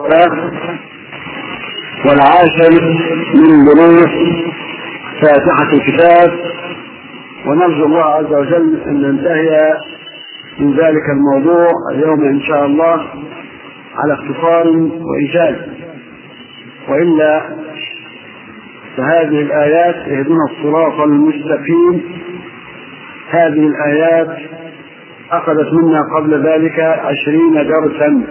والعاشر من دروس فاتحة الكتاب ونرجو الله عز وجل أن ننتهي من ذلك الموضوع اليوم إن شاء الله على اختصار وإيجاز وإلا فهذه الآيات اهدنا الصراط المستقيم هذه الآيات أخذت منا قبل ذلك عشرين درسا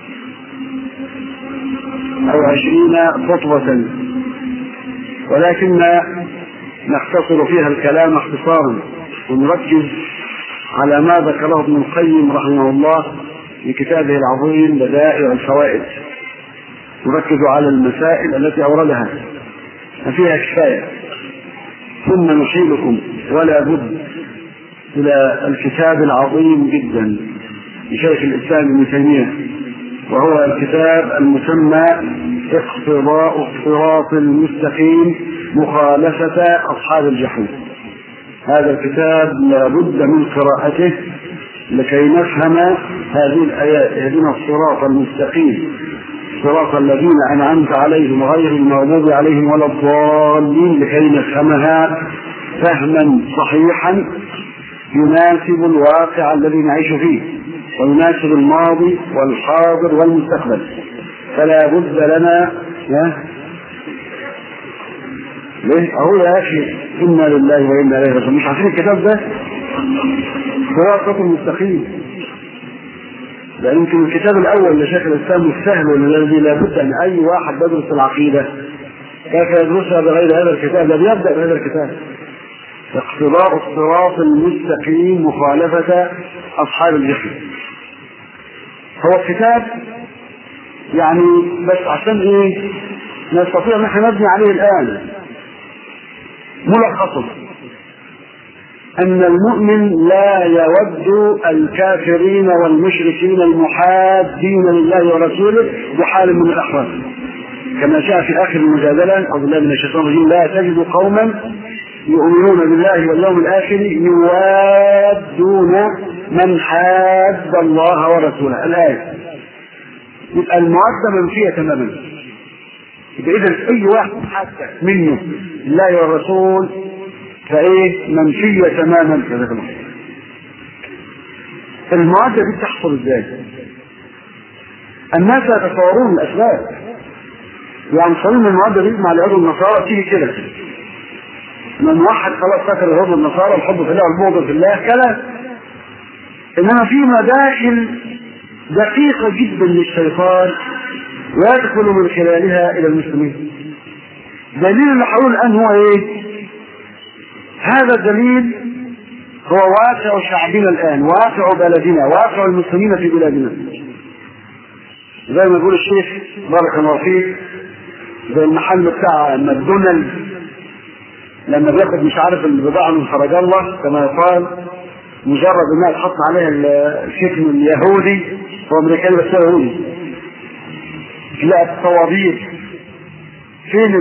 أو عشرين خطوة ولكن نختصر فيها الكلام اختصارا ونركز على ما ذكره ابن القيم رحمه الله في كتابه العظيم بدائع الفوائد نركز على المسائل التي أوردها فيها كفاية ثم نحيلكم ولا بد إلى الكتاب العظيم جدا لشيخ الإسلام ابن تيمية وهو الكتاب المسمى اقتضاء الصراط المستقيم مخالفة أصحاب الجحيم هذا الكتاب لابد من قراءته لكي نفهم هذه الآيات اهدنا الصراط المستقيم صراط الذين أنعمت عليهم غير المغضوب عليهم ولا الضالين لكي نفهمها فهما صحيحا يناسب الواقع الذي نعيش فيه ويناسب الماضي والحاضر والمستقبل فلا بد لنا ليه؟ أهو يا أخي إنا لله وإنا إليه راجعون مش عارفين الكتاب ده؟ صراط المستقيم ده يمكن الكتاب الأول لشيخ الإسلام السهل والذي لابد أن أي واحد يدرس العقيدة كيف يدرسها بغير هذا الكتاب ده بيبدأ بهذا الكتاب اقتضاء الصراط المستقيم مخالفة أصحاب الجحيم هو الكتاب يعني بس عشان ايه نستطيع ان احنا نبني عليه الان ملخصه ان المؤمن لا يود الكافرين والمشركين المحادين لله ورسوله بحال من الاحوال كما جاء في اخر المجادله اعوذ بالله من الشيطان الرجيم لا تجد قوما يؤمنون بالله واليوم الاخر يوادون من حاد الله ورسوله الايه يبقى المعدة منفية تماما يبقى إذا أي واحد حتى منه الله والرسول فإيه منفية تماما جزاك الله المعدة دي تحصل إزاي؟ الناس يتصورون الأسباب يعني صميم المعدة دي مع العضو النصارى تيجي كده من واحد خلاص فاكر العضو النصارى الحب في الله والبغض في الله كلام إنما في مداخل دقيقة جدا للشيطان ويدخل من خلالها إلى المسلمين دليل اللي حقول الآن هو إيه؟ هذا الدليل هو واقع شعبنا الآن واقع بلدنا واقع المسلمين في بلادنا زي ما يقول الشيخ بارك الله فيك زي المحل بتاع ماكدونالد لما بياخد مش عارف البضاعة من فرج الله كما يقال مجرد انها تحط عليها الشكل اليهودي هو امريكاني بس هو يهودي تلاقي الطوابير فين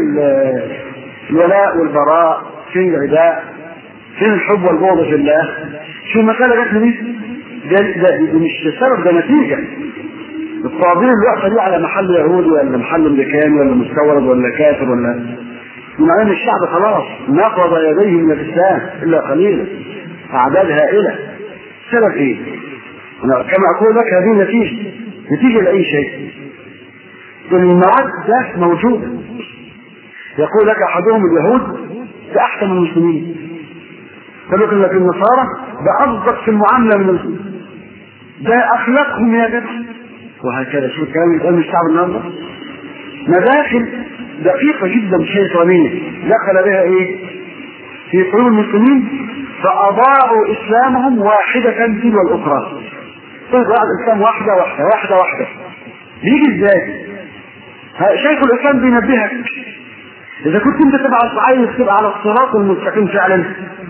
الولاء والبراء فين العداء فين الحب والبغض في الله شو المسألة جت دي ده, ده مش سبب ده نتيجة الطوابير اللي واقفة دي على محل يهودي ولا محل امريكاني ولا مستورد ولا كافر ولا من عين الشعب خلاص نقض يديه من الاسلام الا قليلا اعداد هائله سبب ايه؟ أنا كما اقول لك هذه نتيجه نتيجه لاي شيء المواد ده موجود يقول لك احدهم اليهود ده احسن من المسلمين يقول لك النصارى ده اصدق في المعامله من المسلمين ده اخلاقهم يا جدع وهكذا شو الكلام يتقال من الشعب النهارده مداخل دقيقة جدا شيطانية دخل بها ايه؟ في قلوب المسلمين فأضاعوا إسلامهم واحدة تلو الأخرى. طيب بعد الإسلام واحدة واحدة واحدة واحدة. بيجي ازاي؟ شيخ الإسلام بينبهك إذا كنت أنت تبقى عايز تبقى على الصراط المستقيم فعلا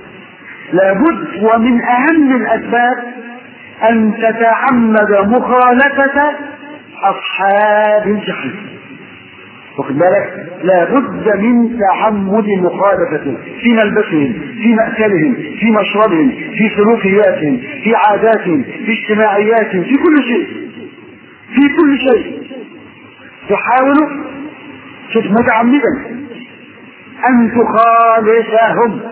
لابد ومن أهم الأسباب أن تتعمد مخالفة أصحاب الجحيم. واخد بالك لابد من تعمد مخالفتهم في ملبسهم في مأكلهم في مشربهم في سلوكياتهم في عاداتهم في اجتماعياتهم في كل شيء في كل شيء تحاول شوف متعمدا أن تخالفهم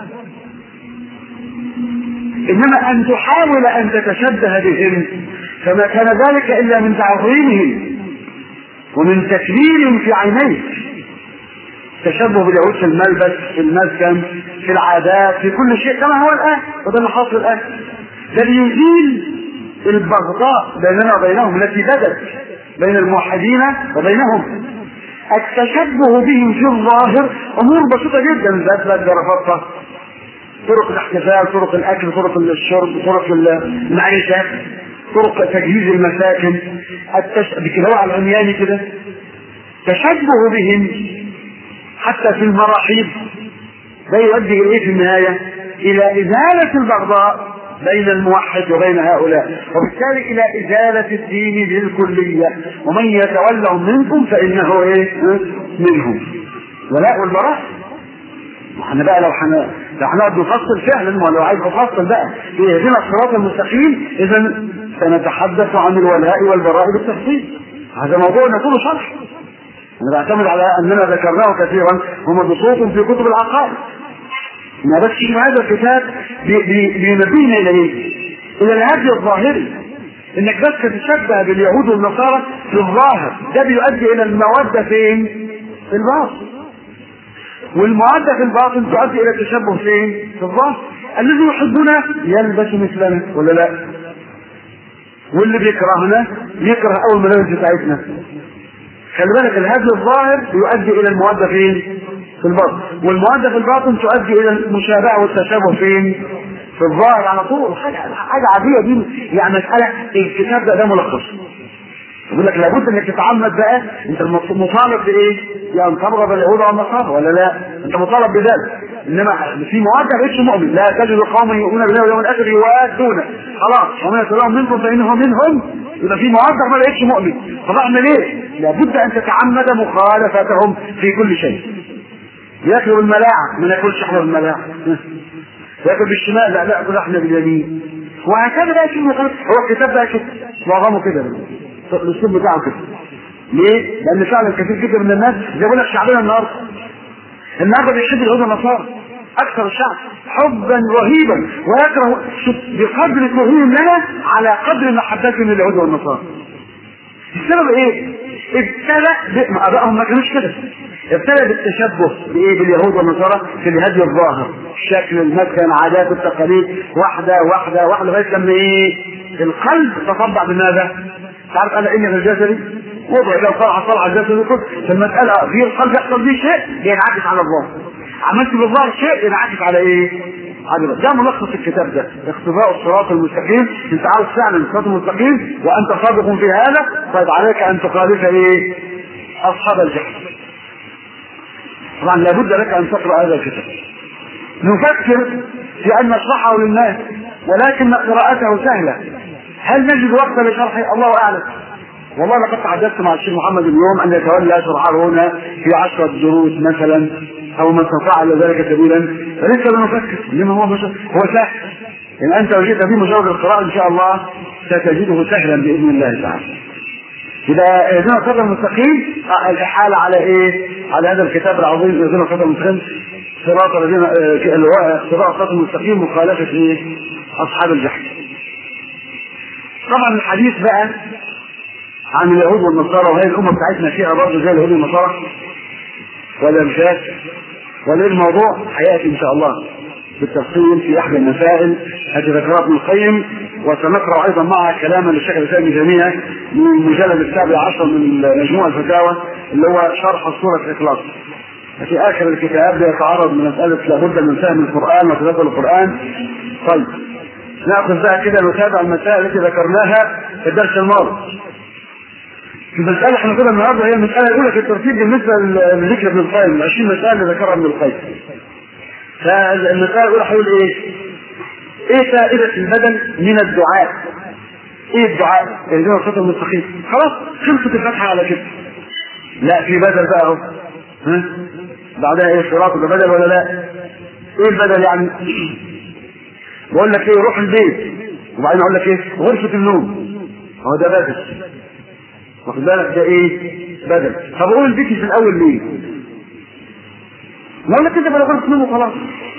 إنما أن تحاول أن تتشبه بهم فما كان ذلك إلا من تعظيمهم ومن تكليل في عينيك تشبه باليهود في الملبس في المسكن في العادات في كل شيء كما هو الآن وده اللي حاصل الآن ده ليزيل البغضاء بيننا وبينهم التي بدت بين الموحدين وبينهم التشبه بهم في الظاهر امور بسيطه جدا البدله الجرافطه طرق الاحتفال طرق الاكل طرق الشرب طرق المعيشه طرق تجهيز المساكن التش... بكده على العمياني كده تشبه بهم حتى في المراحيض ده يؤدي الى ايه في النهايه؟ الى ازاله البغضاء بين الموحد وبين هؤلاء وبالتالي الى ازاله الدين بالكليه ومن يتولهم منكم فانه ايه؟ منهم ولاء والبراء احنا بقى لو حنا لو هنقعد نفصل فعلا ولو عايز افصل بقى اهدنا الصراط المستقيم اذا سنتحدث عن الولاء والبراء بالتفصيل هذا موضوع كله شرح انا بعتمد على اننا ذكرناه كثيرا هم بصوت في كتب العقائد ما بس في هذا الكتاب بينبهنا الى ايه؟ الى الهدي الظاهري انك بس تتشبه باليهود والنصارى في الظاهر ده بيؤدي الى الموده فين؟ في الباطن والمعدة في الباطن تؤدي الى التشبه فين؟ في الظاهر الذي يحبنا يلبس مثلنا ولا لا؟ واللي بيكرهنا يكره اول الملابس بتاعتنا خلي بالك الهدي الظاهر يؤدي الى الموده فين؟ في الباطن والموده في الباطن تؤدي الى المشابهه والتشابه فين؟ في الظاهر على طول حاجه حاجه عاديه دي يعني مساله الكتاب ده, ده ملخص يقول لك لابد انك تتعمد بقى انت مطالب بايه؟ يعني تبغض اليهود والنصارى ولا لا؟ انت مطالب بذلك انما في مواد ما بقتش مؤمن لا تجد قوما يؤمنون بالله واليوم الاخر يوادون خلاص ومن يتولون منكم فانه منهم يبقى في مواد ما بقتش مؤمن طب اعمل ايه؟ لابد ان تتعمد مخالفتهم في كل شيء ياكل بالملاعه ما ناكلش احنا بالملاعه ياكل بالشمال لا لا ناكل احنا باليمين وهكذا بقى شيء هو الكتاب بقى كده معظمه كده الاسلوب بتاعه كده ليه؟ لان فعلا كثير جدا من الناس زي بقول لك شعبنا النهارده النهارده بيحب اليهود والنصارى اكثر الشعب حبا رهيبا ويكره بقدر كرههم لنا على قدر محبتهم لليهود والنصارى السبب ايه؟ ابتدى ابائهم ما كانوش كده ابتدى بالتشبه بايه باليهود والنصارى في الهدي الظاهر شكل المسكن عادات التقاليد واحده واحده واحده لغايه لما ايه القلب تطبع بماذا؟ تعرف انا ان في الجسد وضع لو طلع طلع الجسد كله فالمساله في القلب يحصل فيه شيء ينعكس على الظاهر عملت بالظاهر شيء ينعكس على ايه؟ على ده ملخص الكتاب ده اختباء الصراط المستقيم انت عاوز فعلا الصراط المستقيم وانت صادق في هذا طيب عليك ان تخالف ايه؟ اصحاب الجحيم طبعا لابد لك ان تقرا هذا الكتاب نفكر في ان نشرحه للناس ولكن قراءته سهله هل نجد وقتا لشرحه الله اعلم والله لقد تحدثت مع الشيخ محمد اليوم ان يتولى شرحه هنا في عشرة دروس مثلا او من استطاع الى ذلك سبيلا فلسه بنفكر لما هو مش... هو سهل ان انت وجدت في مجرد القراءه ان شاء الله ستجده سهلا باذن الله تعالى إذا اهدنا الصراط المستقيم الإحالة على إيه؟ على هذا الكتاب العظيم اهدنا الصراط المستقيم صراط الذين صراط الصراط المستقيم مخالفة إيه؟ أصحاب الجحيم. طبعا الحديث بقى عن اليهود والنصارى وهي الأمة بتاعتنا فيها برضه زي اليهود والنصارى ولا مش ولا الموضوع هيأتي إن شاء الله بالتفصيل في احدى المسائل التي ذكرها ابن القيم وسنقرا ايضا معها كلاما للشيخ الاسلام ابن تيميه من المجلد السابع عشر من مجموع الفتاوى اللي هو شرح سوره الاخلاص. في اخر الكتاب يتعرض من مساله لابد من فهم القران وتدبر القران. طيب ناخذ بقى كده نتابع المسائل التي ذكرناها في الدرس الماضي. المسألة احنا كده النهارده هي المسألة الأولى في الترتيب بالنسبة لذكر ابن القيم 20 مسألة اللي ذكرها ابن القيم. فالمسألة الأولى هيقول إيه؟ إيه فائدة البدن من الدعاء؟ إيه الدعاء؟ اهدنا الصراط المستقيم. خلاص خلصت الفتحة على كده. لا في بدل بقى أهو. ها؟ بعدها إيه الصراط ده بدل ولا لا؟ إيه البدل يعني؟ بقول لك إيه روح البيت وبعدين أقول لك إيه غرفة النوم. هو ده بدل. واخد بالك ده إيه؟ بدل طب قول البيت في الاول ليه؟ ما اقول لك كده بلا غلط منه خلاص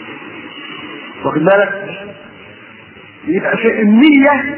واخد بالك يبقى في النية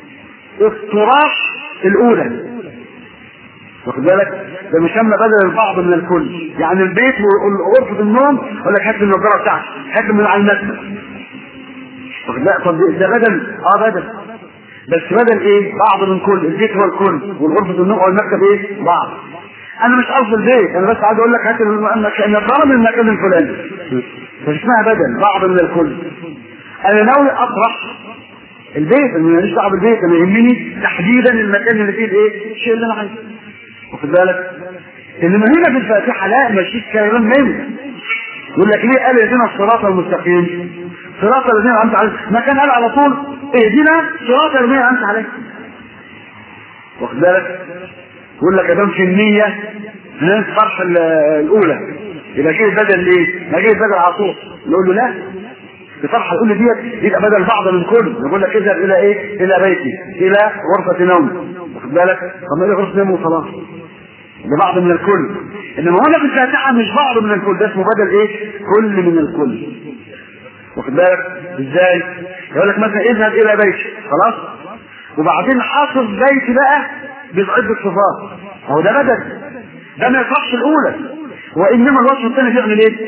اقتراح الأولى واخد بالك ده مسمى بدل البعض من الكل يعني البيت وغرفة النوم يقول لك هات لي النضارة بتاعتي هات لي من على المكتب واخد بالك طب ده بدل اه بدل بس بدل ايه بعض من كل البيت هو الكل والغرفة النوم او المكتب ايه بعض انا مش قصدي البيت انا بس عايز اقول لك هات النضارة من المكان الفلاني مش اسمها بدل بعض من الكل انا ناوي اطرح البيت انا ماليش دعوه بالبيت انا يهمني تحديدا المكان اللي فيه الايه الشيء اللي انا عايزه واخد بالك انما هنا في الفاتحه لا مفيش كلام منه يقول لك ليه قال اهدنا الصراط المستقيم صراط الذين انعمت عليهم ما كان قال على طول اهدنا صراط الذين انعمت عليهم واخد بالك يقول لك ادام في النيه ها الفرحه الاولى يبقى جه بدل ايه؟ ما جه بدل على طول نقول له لا الفرحه الاولى ديت يبقى بدل بعض من كل يقول لك اذهب الى ايه؟ الى بيتي الى غرفه نوم واخد بالك؟ طب ما هي غرفه نوم وخلاص ده بعض من الكل انما هنا في الفاتحه مش بعض من الكل ده اسمه بدل ايه؟ كل من الكل واخد بالك؟ ازاي؟ يقول لك مثلا اذهب الى بيتي خلاص؟ وبعدين حاصر بيتي بقى بعدة صفات هو ده بدل ده ما يصحش الاولى وانما الوصف الثاني بيعمل ايه؟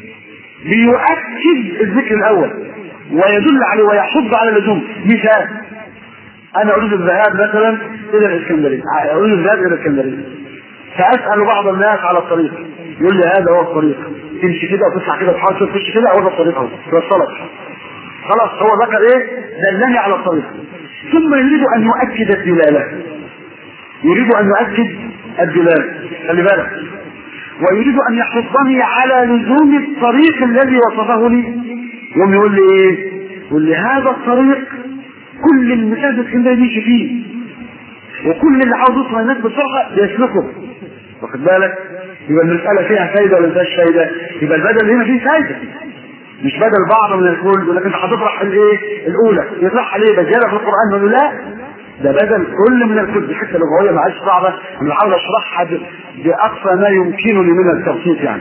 بيؤكد الذكر الاول ويدل عليه ويحض على اللزوم مثال انا اريد الذهاب مثلا الى الاسكندريه اريد الذهاب الى الاسكندريه فاسال بعض الناس على الطريق يقول لي هذا هو الطريق تمشي كده وتطلع كده وتحاول تخش كده هو ده الطريق اهو توصلك خلاص هو ذكر ايه دلني على الطريق ثم يريد ان يؤكد الدلاله يريد ان يؤكد الدلاله خلي بالك ويريد ان يحضني على لزوم الطريق الذي وصفه لي يوم يقول لي ايه يقول لي هذا الطريق كل المساجد اسكندريه يمشي فيه وكل اللي عاوز يوصل هناك بسرعه يسلكه واخد بالك يبقى المساله فيها فايده ولا مفيهاش فايده يبقى البدل هنا فيه فايده مش بدل بعض من الكل يقول لك انت هتطرح الايه الاولى يطرح عليه بزياده في القران يقول له لا ده بدل كل من الكل دي حته لغويه ما عادش صعبه انا بحاول اشرحها باقصى ما يمكنني من التبسيط يعني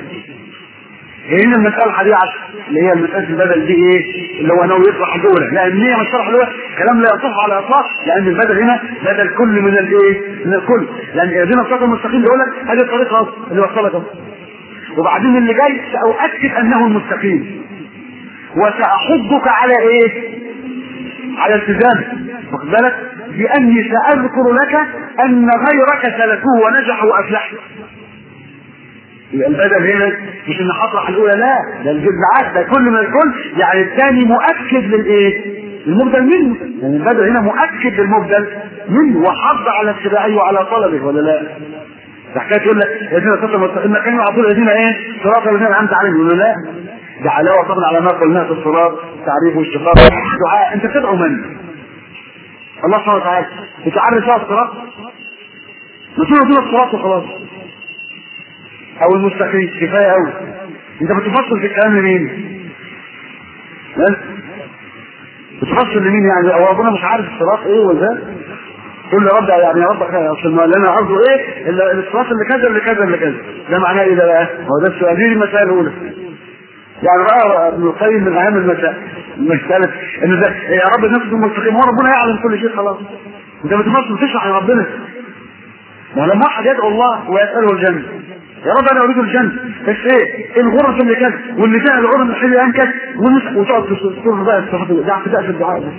هنا المسألة الحادية عشر اللي هي المسألة البدل دي ايه؟ اللي هو ناوي يطرح الأولى، لأن هي مش شرح الأولى كلام لا يصح على الإطلاق، لأن البدل هنا بدل كل من الإيه؟ من الكل، لأن اهدنا الصراط المستقيم بيقول لك هذه الطريقة أصلا اللي وصلك أصلا. وبعدين اللي جاي سأؤكد أنه المستقيم. وسأحضك على إيه؟ على التزامك، واخد بالك؟ بأني سأذكر لك أن غيرك سلكوه ونجحوا وأفلحوا. يبقى البدل هنا مش ان هطرح الاولى لا ده بالعكس ده كل من الكل يعني الثاني مؤكد للايه؟ المبدل منه يعني البدل هنا مؤكد للمبدل منه وحض على اتباعه وعلى طلبه ولا لا؟ ده حكايه يقول لك الذين صراط المستقيم كانوا على طول الذين ايه؟ صراط الذين انعمت عليهم يقولوا لا ده علاوه طبعا على ما قلناه في الصراط تعريف والشقاق دعاء انت تدعو من؟ الله سبحانه وتعالى بتعرف فيها الصراط ما تقول الصراط وخلاص او المستقيم كفايه قوي انت بتفصل في الكلام لمين؟ بس بتفصل لمين يعني هو ربنا مش عارف الصراط ايه ولا قول يا رب يعني يا رب اصل ما انا قصده ايه الا الصراط اللي كذا اللي كذا اللي كذا ده معناه ايه ده بقى؟ هو ده السؤال دي المسائل الاولى يعني بقى ابن القيم من اهم المسائل مسألة ان ده يا رب النفس المستقيم هو ربنا يعلم كل شيء خلاص انت بتفصل تشرح يا ربنا ما لما واحد يدعو الله ويسأله الجنة يا رب انا اريد الجنه بس ايه الغرف اللي كذا واللي فيها الغرف الحلوه ان كذا وتقعد تذكر بقى الصفات ده اعتداء في الدعاء ده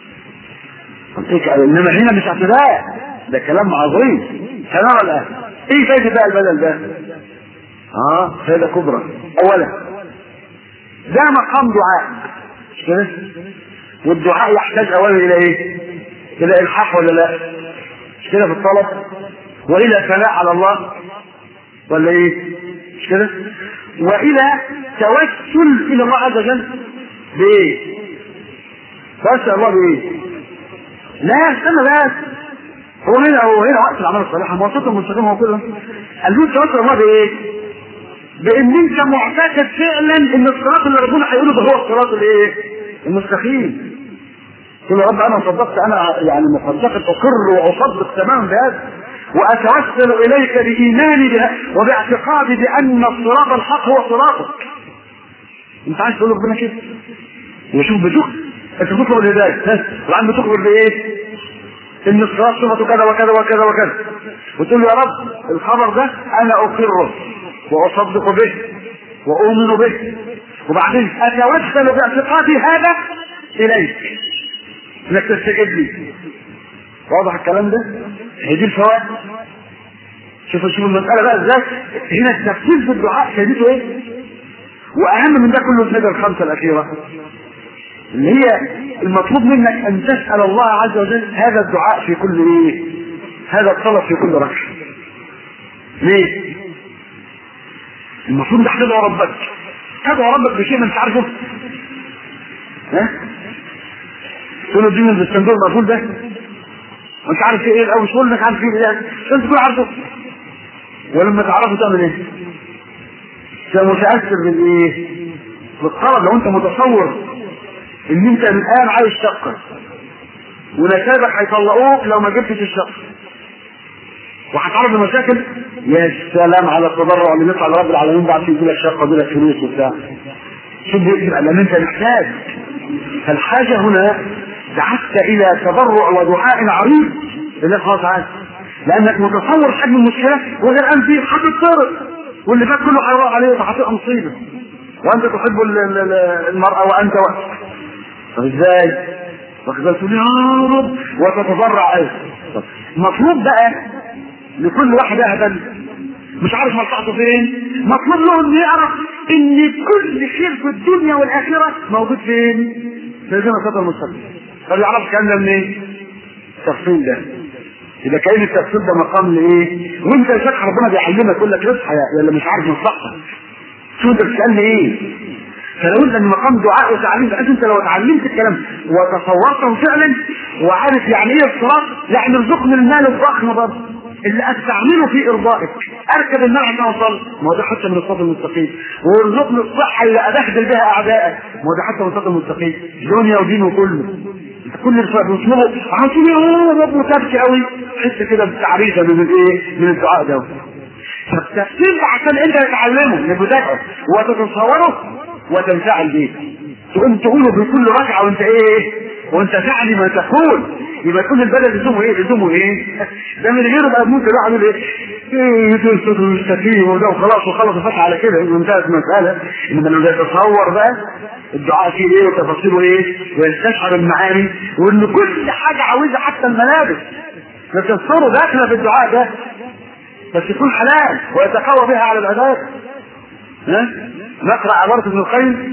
انما هنا مش اعتداء ده كلام عظيم سنرى الان ايه فايده بقى البدل ده؟ اه فايده كبرى اولا ده مقام دعاء مش كده؟ والدعاء يحتاج اولا الى ايه؟ الى الحاح ولا لا؟ مش كده في الطلب والى ثناء على الله ولا ايه مش كده والى توسل الى الله عز وجل بايه توسل الله بايه لا استنى بس هو هنا هو هنا وقت الاعمال الصالحه مواصفه المستقيم هو كده قال له توسل الله بايه بان انت معتقد فعلا ان الصراط اللي ربنا هيقوله ده هو الصراط الايه المستقيم قل يا رب انا صدقت انا يعني مصدقة اقر واصدق تماما بهذا واتوسل اليك بايماني بها وباعتقادي بان الصراط الحق هو صراطك انت عايز تقول ربنا كده وشوف بتخ انت تطلب الهدايه ها وبعدين بتخبر بايه ان الصراط صفته كذا وكذا وكذا وكذا وتقول له يا رب الخبر ده انا اقره واصدق به واؤمن به وبعدين اتوسل باعتقادي هذا اليك انك تستجيب لي واضح الكلام ده هي دي الفوائد شوف شوف المساله بقى ازاي هنا التفكير في الدعاء فائدته ايه واهم من ده كله الفائده الخمسه الاخيره اللي هي المطلوب منك ان تسال الله عز وجل هذا الدعاء في كل ايه هذا الطلب في كل ركعه ليه المفروض انك تدعو ربك تدعو ربك بشيء ما انت عارفه ها تقول له اديني الصندوق المقفول ده وانت عارف ايه الاول مش تقول انك عارف ايه ده انت تكون عارفه ولما تعرفه تعمل ايه انت متاثر بالايه بالطلب لو انت متصور ان انت الان عايز شقه ونسابك هيطلقوك لو ما جبتش الشقه وهتعرض لمشاكل يا سلام على التضرع اللي بيطلع لرب العالمين بعد يجي لك شقه ويجي لك فلوس وبتاع شوف بيبقى لان انت محتاج فالحاجه هنا دعت الى تضرع ودعاء عريض لله سبحانه وتعالى لانك متصور حجم المشكله وغير ان في هتضطرب واللي فات كله هيروح عليه وهتبقى مصيبه وانت تحب المراه وانت وقت طب ازاي؟ واخد بالك تقول يا رب وتتضرع ايه المفروض بقى لكل واحد اهبل مش عارف مصلحته فين مطلوب له انه يعرف ان كل خير في الدنيا والاخره موجود فين؟ في هذه الصراط المستقيم طب يعرف الكلام ده منين؟ التفصيل ده يبقى كأن التفصيل ده مقام لايه؟ وانت يا شيخ ربنا بيعلمك يقول لك اصحى ولا مش عارف مصلحتك شو انت بتسالني ايه؟ فلو انت ان مقام دعاء وتعليم بحيث انت لو اتعلمت الكلام وتصورته فعلا وعارف يعني ايه الصراط يعني ارزقني المال الضخم برضه اللي استعمله في ارضائك اركب النار عشان اوصل ما هو ده حتى من الصراط المستقيم وارزقني الصحه اللي ابهدل بها اعدائك ما هو ده حتى من الصراط المستقيم دنيا ودين وكله كل الفرق بيطلبوا عايزين يا رب وتبكي قوي حس كده بتعريفه من الايه من الدعاء ده فالتفسير ده عشان انت تتعلمه لبدايته وتتصوره وتنفعل به تقوم تقوله بكل ركعه وانت ايه وانت تعني ما تقول يبقى كل البلد لزومه ايه لزومه ايه ده من غيره بقى ممكن الواحد يقول ايه ايه يدرس المستقيم وده وخلاص وخلص الفتح على كده انتهت المساله انما لما يتصور بقى الدعاء فيه ايه وتفاصيله ايه ويستشعر المعاني وان كل حاجه عاوزها حتى الملابس نتصوره داخله في الدعاء ده بس يكون حلال ويتقوى بها على العباد ها نقرا عباره ابن القيم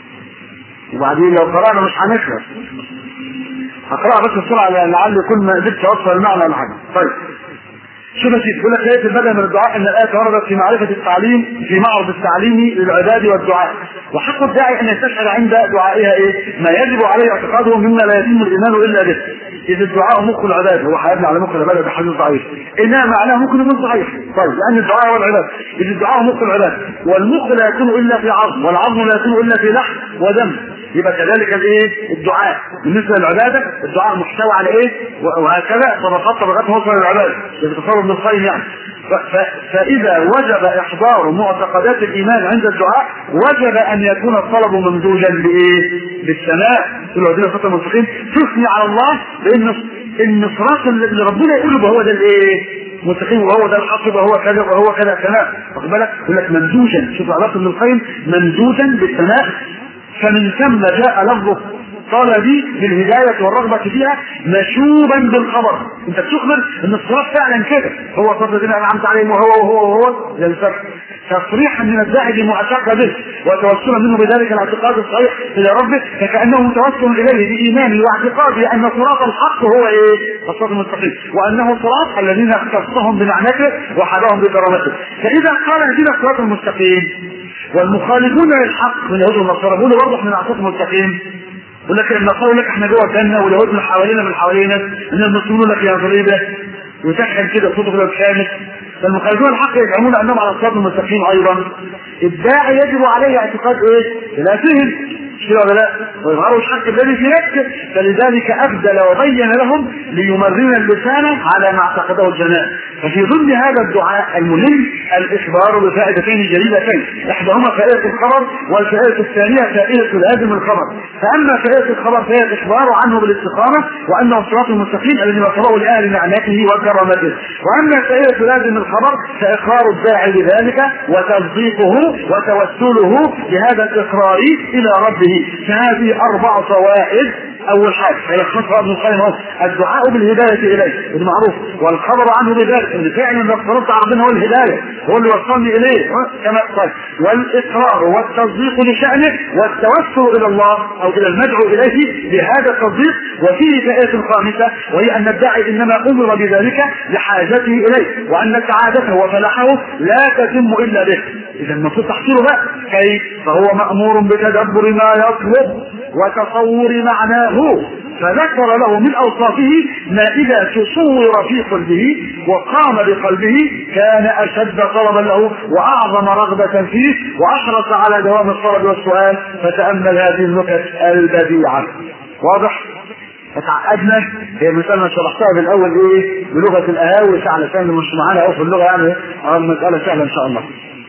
وبعدين لو قرانا مش هنخلص هقراها بس بسرعه لعل يكون ما قدرتش اوصل المعنى ولا حاجه طيب شوف يا سيدي بيقول لك آية البدء من الدعاء ان الآية وردت في معرفة التعليم في معرض التعليم للعباد والدعاء وحق الداعي ان يستشعر عند دعائها ايه؟ ما يجب عليه اعتقاده مما لا يتم الايمان الا به. اذ الدعاء مخ العباد هو حياتنا على مخ العباد ده حديث ضعيف. انما معناه ممكن يكون صحيح. طيب لان الدعاء هو العباد. اذ الدعاء مخ العباد والمخ لا يكون الا في عظم والعظم لا يكون الا في لحم ودم. يبقى كذلك الايه؟ الدعاء بالنسبه للعباده الدعاء محتوى على ايه؟ وهكذا طبقات طبقات وصل للعباده يتصور ابن القيم يعني فاذا وجب احضار معتقدات الايمان عند الدعاء وجب ان يكون الطلب ممزوجا بايه؟ بالثناء كل الذين خطر المستقيم تثني على الله بان ان صراط اللي ربنا يقول هو ده الايه؟ مستقيم وهو ده الحق وهو كذا وهو كذا ثناء واخد بالك؟ يقول لك ممزوجا شوف علاقه ابن القيم ممزوجا بالثناء فمن ثم جاء لفظه طلبي بالهداية والرغبة فيها مشوبا بالخبر انت بتخبر ان الصراط فعلا كده هو صراط الذين انعمت عليهم وهو وهو وهو زي الفتح تصريحا من الداعي بمعتقد به وتوسلا منه بذلك الاعتقاد الصحيح الى ربه فكانه متوسل اليه بايمانه واعتقاده ان صراط الحق هو ايه؟ الصراط المستقيم وانه صراط الذين اختصهم بنعمته وحداهم بكرامته فاذا قال اهدنا الصراط المستقيم والمخالفون للحق من اليهود والنصارى بيقولوا برضه احنا الصراط المستقيم يقول لك النصارى يقول لك احنا جوه الجنه واليهود من حوالينا من حوالينا ان المسلمون لك يا ضريبه وتسخن كده صوته كده بشامل فالمخالفون الحق يزعمون انهم على الصراط المستقيم ايضا الداعي يجب عليه اعتقاد ايه؟ خلافهم مش كده ولا لا؟ ويظهر الحق الذي في نفسه فلذلك ابدل وبين لهم ليمرن اللسان على ما اعتقده الجنان ففي ضمن هذا الدعاء المهم الاخبار بفائدتين جليلتين احداهما فائده الخبر والفائده الثانيه فائده لازم الخبر فاما فائده الخبر فهي الاخبار عنه بالاستقامه وانه الصراط المستقيم الذي وصله لاهل نعمته وكرامته واما فائده لازم الخبر فاقرار الداعي بذلك وتصديقه وتوسله بهذا الاقرار الى ربه فهذه اربع فوائد اول حاجه يلخصها ابن القيم الدعاء بالهدايه اليه بالمعروف والخبر عنه بذلك ان فعلا لو افترضت على ربنا هو الهدايه هو اللي وصلني اليه كما قال والاقرار والتصديق لشانه والتوسل الى الله او الى المدعو اليه بهذا التصديق وفيه فائده خامسه وهي ان الداعي انما امر بذلك لحاجته اليه وان سعادته وفلاحه لا تتم الا به اذا المفروض تحصيله بقى كيف فهو مامور بتدبر ما يطلب وتصور معناه فذكر له من اوصافه ما اذا تصور في قلبه وقام بقلبه كان اشد طلبا له واعظم رغبه فيه واحرص على دوام الطلب والسؤال فتامل هذه النكت البديعه واضح فتعقدنا هي المسألة شرحتها بالأول إيه بلغة الأهاوي علشان مش معانا أو في اللغة يعني المسألة سهلة إن شاء الله.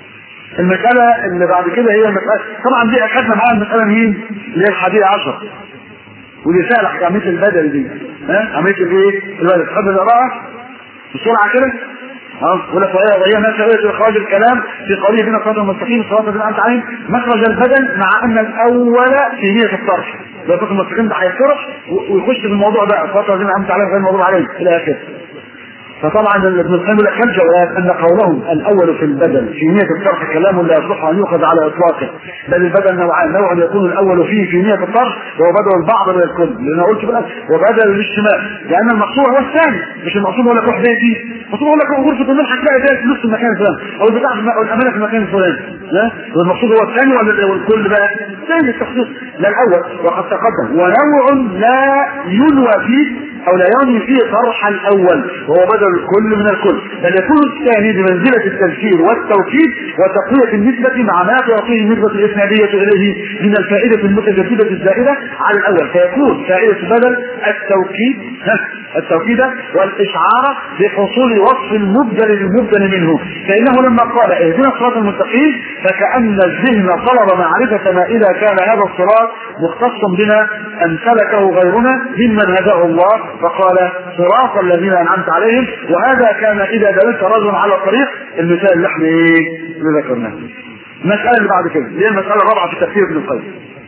المسألة اللي بعد كده هي المسألة طبعا دي أخذنا معاها المسألة مين؟ اللي هي الحادية عشر ودي سهلة عملية البدل دي ها عملية الايه؟ البدل تحب القراءة بسرعة كده ها ولا وهي وهي ما سويت اخراج الكلام في قوله بين الصراط المستقيم الصراط الذي انعمت عليهم مخرج البدل مع ان الاول في نية الطرح لو الصراط المستقيم ده هيطرح ويخش في الموضوع ده الصراط الذي انعمت عليهم غير الموضوع عليهم الى اخره فطبعا ابن القيم يقول لك الجواب ان قولهم الاول في البدل في نيه الطرح كلام لا يصح ان يؤخذ على اطلاقه بل البدل نوعان نوع يكون الاول فيه في نيه الطرح وهو بدل البعض من الكل لان قلت بقى وبدل الاجتماع لان المقصود هو الثاني مش المقصود هو لك روح بيتي المقصود هو لك روح غرفه النوم هتلاقي ده في نفس المكان الفلاني او البتاع الامانه في المكان الفلاني لا والمقصود هو الثاني ولا الكل بقى؟ الثاني التخصيص لا الاول وقد تقدم ونوع لا ينوى فيه او لا ينوي فيه طرح الاول وهو بدل الكل من الكل بل يكون الثاني بمنزله التذكير والتوكيد وتقويه النسبه مع ما تعطيه النسبه الاسناديه اليه من الفائده المتجدده الزائده على الاول فيكون فائده بدل التوكيد التوكيد والاشعار بحصول وصف المبدل للمبدل منه فانه لما قال اهدنا الصراط المستقيم فكان الذهن طلب معرفه ما اذا كان هذا الصراط مختصا بنا ان سلكه غيرنا ممن هداه الله فقال صراط الذين انعمت عليهم وهذا كان اذا دللت رجلا على الطريق المثال اللي احنا ايه اللي ذكرناه المسألة اللي بعد كده اللي هي المسألة الرابعة في تفسير ابن القيم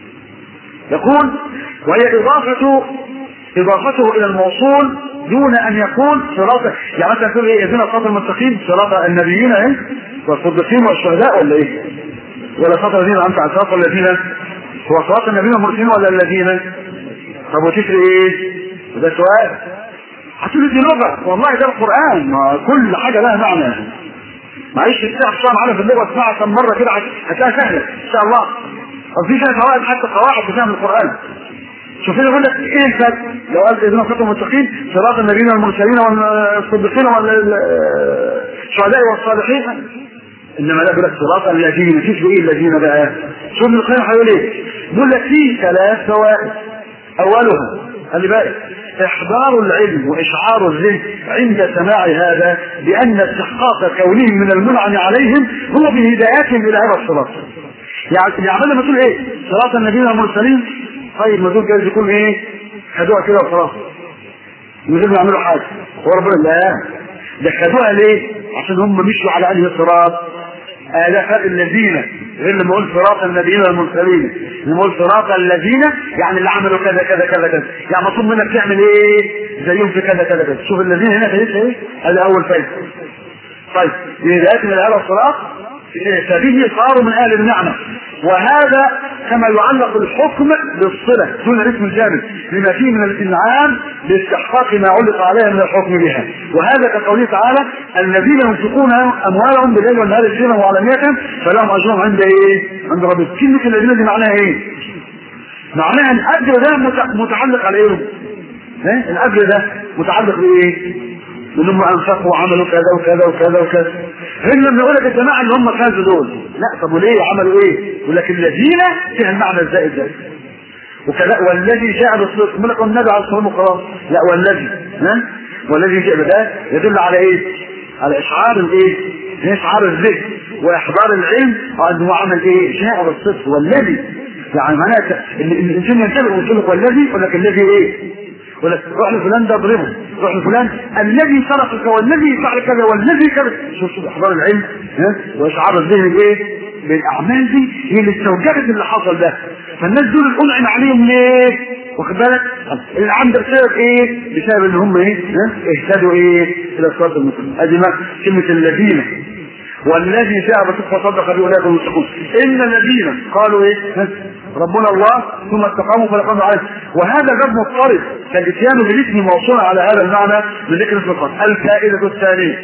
يقول وهي إضافة إضافته إلى الموصول دون أن يكون صراط يعني مثلا تقول إيه يدينا الصراط المستقيم صراط النبيين إيه والصديقين والشهداء ولا إيه؟ ولا صراط الذين أنعمت على صراط الذين هو صراط النبيين والمرسلين ولا الذين؟ طب وتفرق إيه؟ وده سؤال هتقول دي لغة والله ده القرآن ما كل حاجة لها معنى معلش تسمع شوية معانا في اللغة تسمعها كم مرة كده هتلاقيها سهلة إن شاء الله طب في فيها فوائد حتى قواعد بفهم القرآن شوف هنا يقول لك ايه الفرق؟ لو قال اذن صراط المتقين صراط النبيين والمرسلين والصديقين والشهداء والصالحين انما لا يقول لك صراط الذين مفيش ايه الذين بقى شوف ابن القيم هيقول ايه؟ يقول لك في ثلاث فوائد اولها خلي بالك احضار العلم واشعار الذهن عند سماع هذا بان استحقاق كونهم من المنعم عليهم هو بهدايتهم الى هذا الصراط يعني يعني لما تقول ايه صراط النبيين والمرسلين طيب ما دول جايز يكون ايه خدوها كده وخلاص من غير ما يعملوا حاجه هو ربنا لا ده خدوها ليه عشان هم مشوا على انهي صراط آه ده فرق الذين غير لما اقول صراط النبيين والمرسلين لما اقول صراط الذين يعني اللي عملوا كذا كذا كذا كذا يعني مطلوب منك تعمل ايه زيهم في كذا كذا كذا شوف الذين هنا فايدتها ايه هذا اول فايده طيب بدايه من هذا الصراط فبه صاروا من اهل النعمه وهذا كما يعلق الحكم بالصله دون الاسم الجامد لما فيه من الانعام باستحقاق ما علق عليها من الحكم بها وهذا كقوله تعالى الذين ينفقون اموالهم بالليل والنهار سرا وعلانيه فلهم اجرهم عند ايه؟ عند ربهم كلمه الذين دي معناها ايه؟ معناها الاجر ده متعلق على ايه؟ الاجر ده متعلق بايه؟ ان هم انفقوا وعملوا كذا وكذا وكذا وكذا غير لما يقول لك الجماعه اللي هم فازوا دول لا طب وليه عملوا ايه؟ يقول لك الذين فيها المعنى الزائد ده وكذا والذي جاء بالصدق يقول لك النبي عليه الصلاه والسلام لا والذي ها والذي جاء ده يدل على ايه؟ على اشعار الايه؟ اشعار الذهن واحضار العلم انه عمل ايه؟ جاء بالصدق والذي يعني معناته الانسان ينتبه ويقول لك والذي يقول لك الذي ايه؟ يقول لك روح لفلان ده اضربه روح لفلان الذي سرقك والذي فعل كذا والذي كذا شوف شوف احضار العلم ها واشعار الذهن بايه؟ بالاعمال دي هي اللي استوجبت اللي حصل ده فالناس دول انعم عليهم ليه؟ واخد بالك؟ العام ده بسبب ايه؟ بسبب ان هم ايه؟ ها؟ اهتدوا ايه؟ الى الصراط المستقيم ادي ما كلمه الذين والذي جاء بصدق وصدق باولئك المتقون ان الذين قالوا ايه؟ ها؟ ربنا الله ثم استقاموا فلقد عليه وهذا باب مضطرب فالاتيان بالاسم موصول على هذا المعنى بذكر اسم الخاص الفائده الثانيه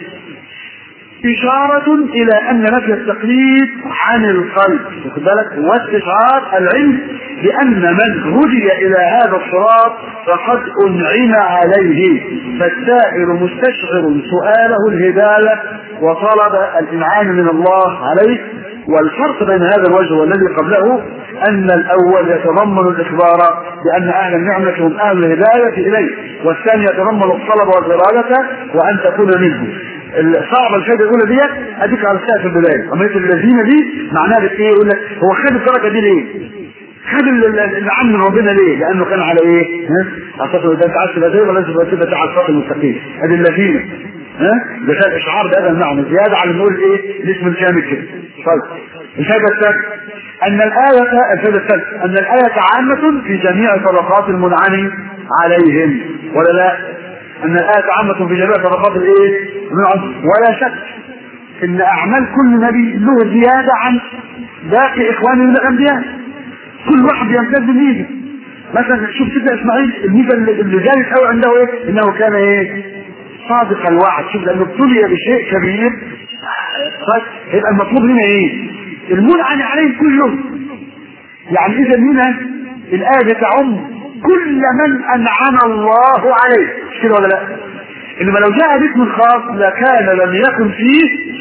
إشارة إلى أن نفي التقليد عن القلب واخد بالك واستشعار العلم بأن من هدي إلى هذا الصراط فقد أنعم عليه فالسائر مستشعر سؤاله الهداية وطلب الإنعام من الله عليه والفرق بين هذا الوجه والذي قبله أن الأول يتضمن الإخبار بأن أهل النعمة هم أهل الهداية إليه والثاني يتضمن الطلب والإرادة وأن تكون منه الصعبه الفائده الاولى ديت اديك على السقف في البدايه اما الذين دي معناها ايه يقول لك هو خد الدرجه دي ليه؟ خد العم من ربنا ليه؟ لانه كان على ايه؟ ها؟ اعتقد ده انت عايز تبقى زي ولا لازم تبقى على الصراط المستقيم؟ ادي الذين ها؟ ده كان اشعار بهذا المعنى زياده على نقول ايه؟ الاسم الكامل كده. طيب الفائده الثالثه ان الايه الفائده الثالثه ان الايه عامه في جميع طبقات المنعم عليهم ولا لا؟ ان الايه عامه في جميع طبقات الايه؟ ولا شك ان اعمال كل نبي له زياده عن باقي اخوانه من الانبياء كل واحد يمتاز بميزه مثلا شوف سيدنا اسماعيل الميزه اللي جالت قوي عنده ايه؟ انه كان ايه؟ صادق الوعد شوف لانه ابتلي بشيء كبير طيب يبقى المطلوب هنا ايه؟ المنعم عليه كلهم يعني اذا هنا الايه تعم كل من انعم الله عليه مش كده ولا لا؟ انما لو جاء باسم خاص لكان لم يكن فيه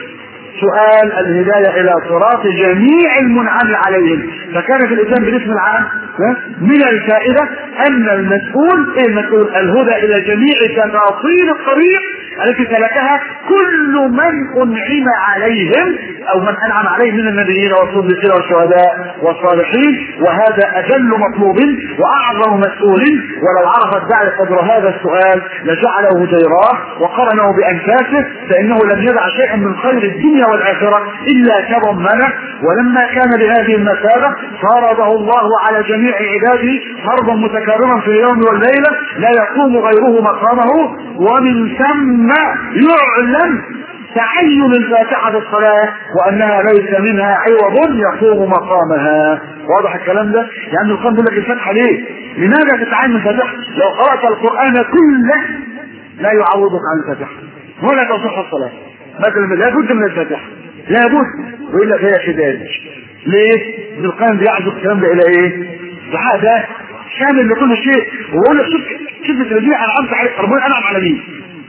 سؤال الهداية إلى صراط جميع المنعم عليهم فكان في الإسلام بالاسم العام من الفائدة أن المسؤول إيه المسؤول الهدى إلى جميع تفاصيل الطريق التي سلكها كل من أنعم عليهم أو من أنعم عليهم من النبيين والصديقين والشهداء والصالحين وهذا أجل مطلوب وأعظم مسؤول ولو عرف الداعي قدر هذا السؤال لجعله جيراه وقرنه بأنفاسه فإنه لم يدع شيئا من خير الدنيا والآخرة إلا تضمنه ولما كان بهذه المثابة فرضه الله على جميع عباده فرضا متكررا في اليوم والليلة لا يقوم غيره مقامه ومن ثم يعلم تعين الفاتحة في الصلاة وأنها ليس منها عوض يقوم مقامها واضح الكلام ده؟ يعني القرآن بيقول لك الفاتحة ليه؟ لماذا تتعين الفاتحة؟ لو قرأت القرآن كله لا يعوضك عن الفاتحة ولا تصح الصلاة مثلا لابد من الفاتحة لابد وإلا فهي شداد ليه؟ ابن القيم بيعزو الكلام ده إلى إيه؟ ده ده شامل لكل شيء وبقول لك شوف شوف الذين أنعمت عليه ربنا أنعم على مين؟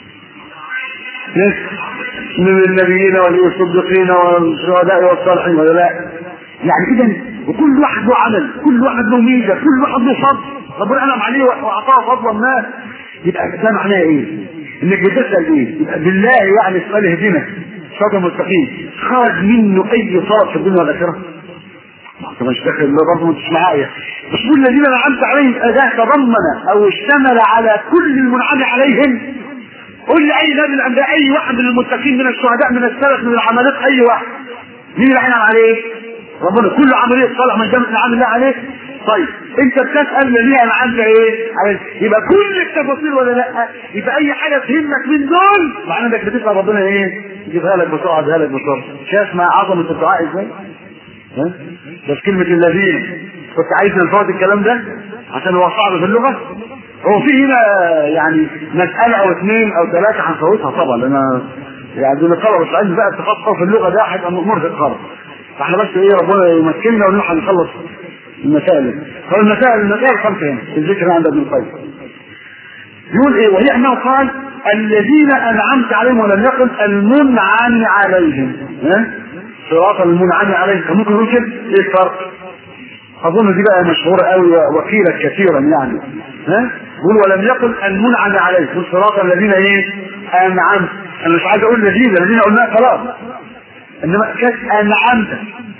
من النبيين والصديقين والشهداء والصالحين ولا لا؟ يعني اذا وكل واحد له عمل، كل واحد له ميزه، كل واحد له فضل، ربنا انعم عليه واعطاه فضلا ما يبقى ده معناه ايه؟ انك بتسال ايه؟ يبقى بالله يعني السؤال اهدنا صراط المستقيم خرج منه اي صراط في الدنيا والاخره؟ انت مش داخل لا برضه مش معايا مش كل الذين انعمت عليهم اداه تضمن او اشتمل على كل المنعم عليهم قول لي اي نبي من الانبياء اي واحد من المتقين من الشهداء من السلف من العمالقه اي واحد مين اللي انعم عليه؟ ربنا كل عمليه صالح من جنة انعم الله عليه طيب انت بتسال ليه انعمت ايه؟ عليه يبقى كل التفاصيل ولا لا؟ يبقى اي حاجه تهمك من دول معناه انك بتسال ربنا ايه؟ يجيبها لك بسرعه يجيبها لك بسرعه شايف ما عظمه الدعاء ازاي؟ ها؟ بس كلمه الذين كنت عايز نلفظ الكلام ده عشان هو صعب في اللغه هو في هنا يعني مسألة أو اثنين أو ثلاثة هنفوتها طبعا لأن يعني دول الطلبة مش عايز بقى تخصص في اللغة ده هيبقى مرهق خالص فاحنا بس ايه ربنا يمكننا ونلحق نخلص المسائل فالمسائل المسائل خمسة هنا في الذكر عند ابن القيم يقول ايه وهي انه قال الذين انعمت عليهم ولم يقل المنعم عليهم ها صراط المنعم عليهم كان ممكن يقول كده ايه الفرق؟ اظن دي بقى مشهوره قوي وكيلت كثيرا يعني ها يقول ولم يقل المنعم عليه قل صراط الذين ايه انعمت انا مش عايز اقول الذين الذين قلناها خلاص انما كانت انعمت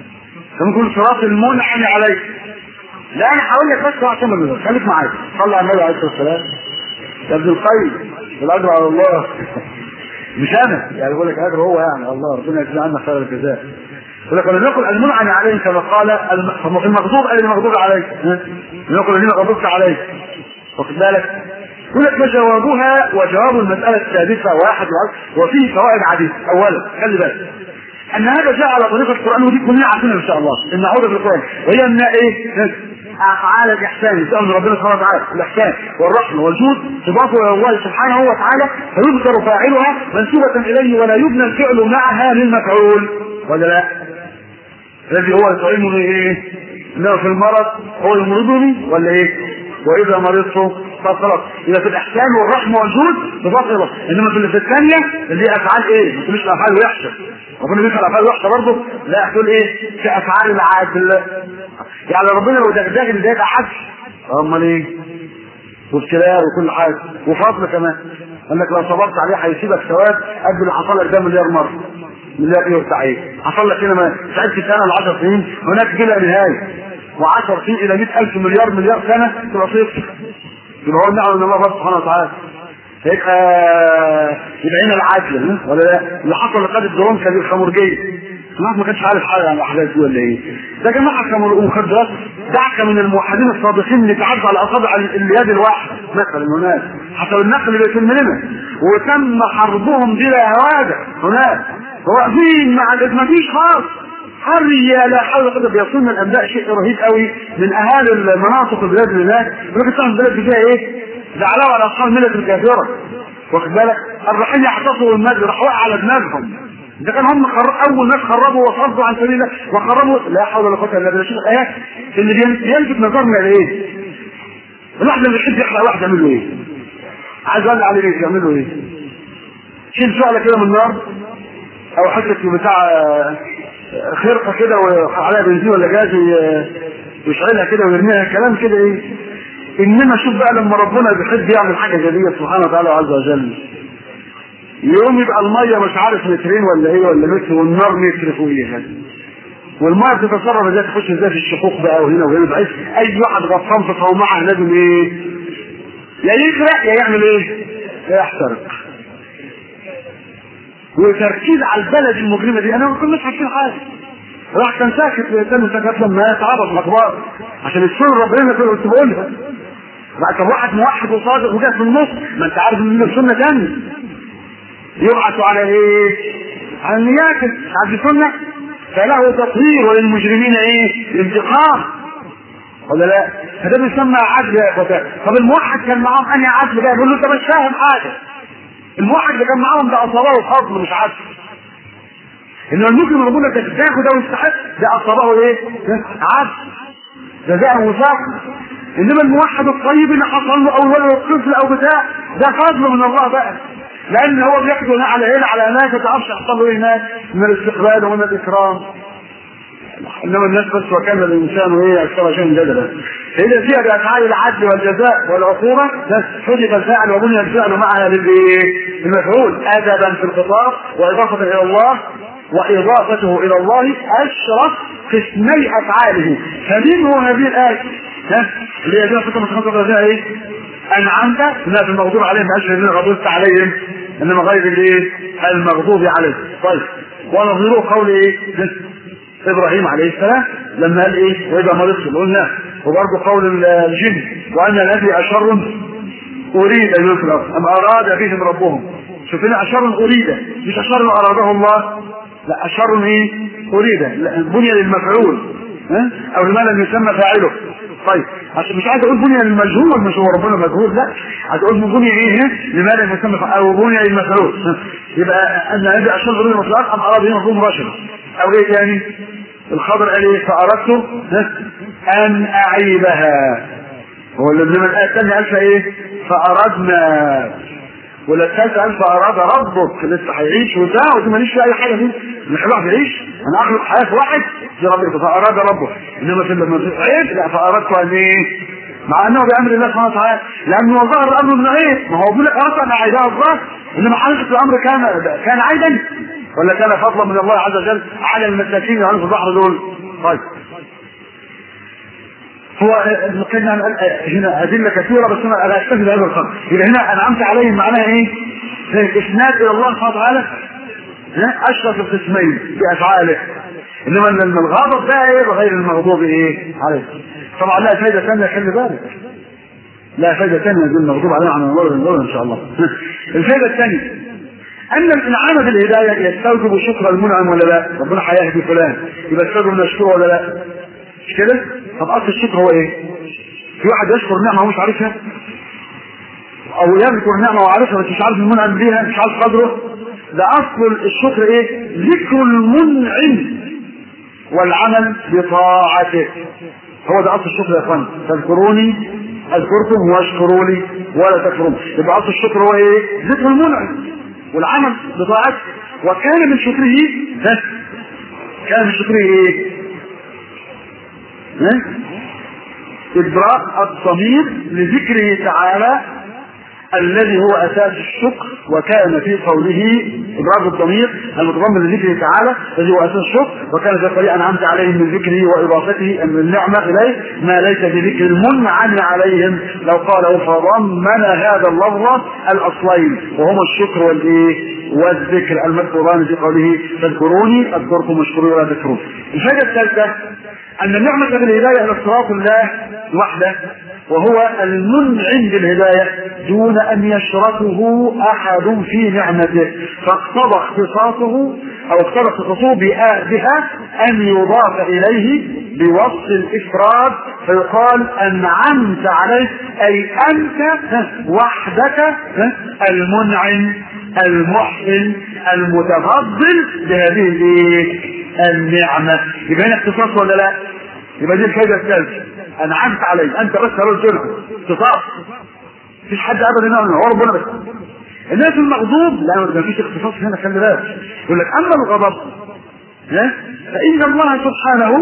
فممكن صراط المنعم عليه لا انا هقول لك بس عشان ما خليك معايا صلى على النبي عليه الصلاه والسلام يا ابن القيم الاجر على الله مش انا يعني بقول لك اجر هو يعني الله ربنا يجزي عنا خير الجزاء يقول لك ولم يقل المنعم عليه كما قال المغضوب اي المغضوب عليه لم يقل الذين غضبت عليه واخد بالك يقول لك فجوابها وجواب المسألة السادسة واحد وفيه فوائد عديدة أولا خلي بالك أن هذا جاء على طريقة القرآن ودي كلنا عارفينها إن شاء الله إن نعود في القرآن وهي أن إيه؟ أفعال الإحسان يسأل من ربنا سبحانه وتعالى الإحسان والرحمة والجود تضاف إلى الله سبحانه وتعالى فيذكر فاعلها منسوبة إليه ولا يبنى الفعل معها للمفعول ولا لا؟ الذي هو يطعمني إيه؟ إنه في المرض هو يمرضني ولا إيه؟ وإذا مرضت فخلاص إذا في الإحسان والرحمة والجود تضاف إلى الله إنما في الثانية اللي هي أفعال إيه؟ مش أفعال وحشة ربنا بيفعل افعال وحشه برضه لا تقول ايه في افعال العدل يعني ربنا لو دغدغني ده يبقى عدل امال ايه وابتلاء وكل حاجه وفضل كمان قال لك لو صبرت عليه هيسيبك ثواب قد اللي حصل لك ده مليار مره مليار ايه وبتاع ايه حصل لك هنا ما تعبت سنه ل 10 سنين هناك بلا نهايه و10 سنين الى 100000 مليار مليار سنه تبقى صفر يبقى هو النعم من الله سبحانه وتعالى هيبقى يبقى هنا العدل ولا لا اللي حصل لقاد الدرون كان الخمرجيه الناس ما كانش عارف حاجه عن الاحداث دي ولا ايه ده جماعه خمر ومخدرات دعك من الموحدين الصادقين اللي تعدوا على اصابع اليد الواحده مثلا هناك حسب النقل اللي بيتم لنا وتم حربهم بلا هواده هناك واقفين مع ما فيش خالص حرية لا حول ولا قوة بيصلنا الانباء شيء رهيب قوي من اهالي المناطق البلاد اللي هناك يقول لك البلد دي فيها ايه؟ ده علاوه على اصحاب الملة الكافرة واخد بالك الرحيل يحتصروا المجد راح وقع على دماغهم ده كان هم خرب اول ناس خربوا وصدوا عن سبيل الله وخربوا لا حول ولا قوه الا بالله شوف الايات اللي بيلفت نظرنا لايه؟ الواحد اللي بيحب يحرق واحد يعمل له ايه؟ عايز اقول عليه ايه يعمل له ايه؟ شيل شعله كده من النار او حته بتاع خرقه كده وعليها بنزين ولا جاز ويشعلها كده ويرميها كلام كده ايه؟ انما شوف بقى لما ربنا بيحب يعمل حاجه زي دي سبحانه وتعالى عز وجل يوم يبقى الميه مش عارف مترين ولا ايه ولا متر والنار متر فوقيها والميه بتتصرف ازاي تخش ازاي في الشقوق بقى وهنا وهنا بحيث اي واحد غطان في صومعه لازم ايه يا يغرق يا يعمل ايه؟ يا يحترق وتركيز على البلد المجرمه دي انا ما كناش عارفين حاجه راح كان ساكت كان ساكت لما يتعرض الاخبار عشان السر ربنا كنت بقولها بعد كان واحد موحد وصادق وجاء في النص ما انت عارف ان السنه تاني يبعث على ايه؟ على النيات عبد السنه فله تطهير وللمجرمين ايه؟ الانتقام ولا لا؟ فده بيسمى عدل يا اخواتي طب الموحد كان معاهم انهي عدل بقى يقول له انت مش فاهم حاجه الموحد اللي كان معاهم ده اصابه فضل مش عدل ان المسلم ربنا تاخد ده ويستحق ده اصابه ايه؟ عدل جزاء وفاق انما الموحد الطيب اللي حصل له او ولد الطفل او بتاع ده فضل من الله بقى لان هو بياخده هنا على هنا على هناك ما تعرفش يحصل له هناك من الاستقبال ومن الاكرام انما الناس بس وكان الانسان ايه اكثر شيء جدلا فاذا فيها بافعال العدل والجزاء والعقوبه حذف الفاعل وبني الفعل معها للمفعول ادبا في الخطاب واضافه الى الله واضافته الى الله اشرف قسمي افعاله فمنه هذه الايه ها اللي هي جاء فتره متخصصه فيها ايه؟ انعمت لا في المغضوب عليهم باشر الذين غضبت عليهم انما غير الايه؟ المغضوب عليهم طيب ونظيره قول ايه؟ ابراهيم عليه السلام لما قال ايه؟ واذا مرضت قلنا وبرضه قول الجن وان الذي اشر اريد ان يفرغ ام اراد بهم ربهم شوف هنا اشر اريد مش اشر اراده الله لا اشر ايه؟ اريد بني للمفعول ها؟ او لما لم يسمى فاعله طيب عشان مش عايز اقول بني للمجهول مش هو ربنا مجهول لا عايز اقول بني ايه لما لم يسمى او بني للمفعول يبقى ان هذه اشر اريد مطلق ام اراد بهم ربهم مباشره او ايه تاني الخبر قال ايه فاردت ان اعيبها هو اللي من الايه الثانيه قال ايه فاردنا ولا الثالثة ألف أراد ربك لسه هيعيش وده ودي ماليش في أي حاجة دي إن واحد يعيش أنا أخلق حياة في واحد دي ربك فأراد ربك إنما في لما في عيب لا فأردت أن إيه مع أنه بأمر الله سبحانه وتعالى لأنه ظهر الأمر من عيب ما هو بيقول لك أردت أن أعيدها الله إنما حقيقة الأمر كان كان عيبا ولا كان فضلا من الله عز وجل على المساكين اللي في البحر دول طيب هو كنا هنا أدلة كثيرة بس أنا أنا أكتفي بهذا القدر يبقى هنا أنعمت عليهم معناها إيه؟ زي الإسناد إلى الله سبحانه وتعالى أشرف القسمين في أفعاله إنما إن الغضب ده إيه بغير المغضوب إيه؟ عليه طبعا لا فايدة ثانية خلي بالك لا فايدة ثانية يقول المغضوب عليه عن الله النور إن شاء الله الفايدة الثانية أن الإنعام بالهداية يستوجب شكر المنعم ولا لا؟ ربنا هيهدي فلان يبقى يستوجب من الشكر ولا لا؟ مش كده؟ طب اصل الشكر هو ايه؟ في واحد يشكر نعمه ومش عارفها او يذكر نعمه وعارفها بس مش عارف المنعم بيها مش عارف قدره ده اصل الشكر ايه؟ ذكر المنعم والعمل بطاعته هو ده اصل الشكر يا اخوان تذكروني اذكركم واشكروا لي ولا تكفرون يبقى اصل الشكر هو ايه؟ ذكر المنعم والعمل بطاعته وكان من شكره ده كان من شكره ايه؟ إبراء الضمير لذكره تعالى الذي هو أساس الشكر وكان في قوله إبراز الضمير المتضمن لذكره تعالى الذي هو أساس الشكر وكان في قوله أنعمت عليهم من ذكره وإضافته من النعمة إليه ما ليس بذكر المنعم عليهم لو قاله فضمن هذا اللفظ الأصلين وهما الشكر والإيه والذكر المذكوران في قوله فاذكروني أذكركم واشكروا ولا تذكرون الفائدة الثالثة أن النعمة بالهداية إلى صراط الله وحده وهو المنعم بالهداية دون أن يشركه أحد في نعمته فاقتضى اختصاصه أو اقتضى اختصاصه بها أن يضاف إليه بوصف الإفراد فيقال أنعمت عليه أي أنت وحدك المنعم المحسن المتفضل بهذه النعمة يبقى هنا اختصاص ولا لا؟ يبقى دي الفايدة الثالثة أنعمت عليه أنت بس رجل تركه اختصاص مفيش حد أبدا هنا هو ربنا بس الناس المغضوب لا ما فيش اختصاص هنا خلي بالك يقول لك أما الغضب ها فإن الله سبحانه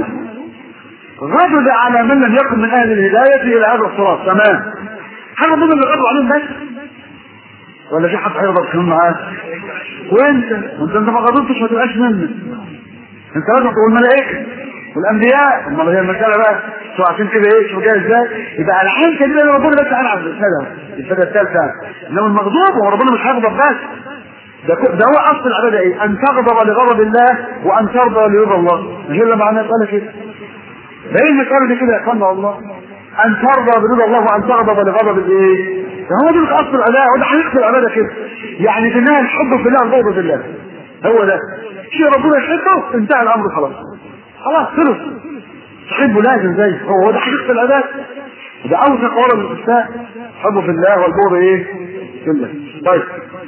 غضب على من لم يكن من أهل الهداية إلى هذا الصراط تمام هل ربنا اللي غضب عليهم بس؟ ولا في حد هيغضب كمان معاه؟ وانت وانت انت ما غضبتش ما تبقاش منك انت لازم تقول الملائكه والانبياء امال هي المساله بقى شو عشان كده ايه شو جاي ازاي يبقى العين كده ان ربنا بس انا عبد الفدا الفدا الثالثه انما المغضوب هو ربنا مش هيغضب بس ده ده هو اصل العباده ايه؟ ان تغضب لغضب الله وان ترضى لرضا الله مش الا معناه قال كده ده ايه المساله دي كده يا اخوانا والله ان ترضى برضا الله وان تغضب لغضب الايه؟ ده هو ده اصل العباده وده حقيقه العباده كده يعني في النهايه الحب في الله والبغض في الله هو ده شيء ربنا يحبه انتهى الامر خلاص خلاص خلص تحبه لازم زي هو هو ده حقيقه العباده ده اوثق ورا الاستاء حبه في الله والبغض ايه؟ في الله طيب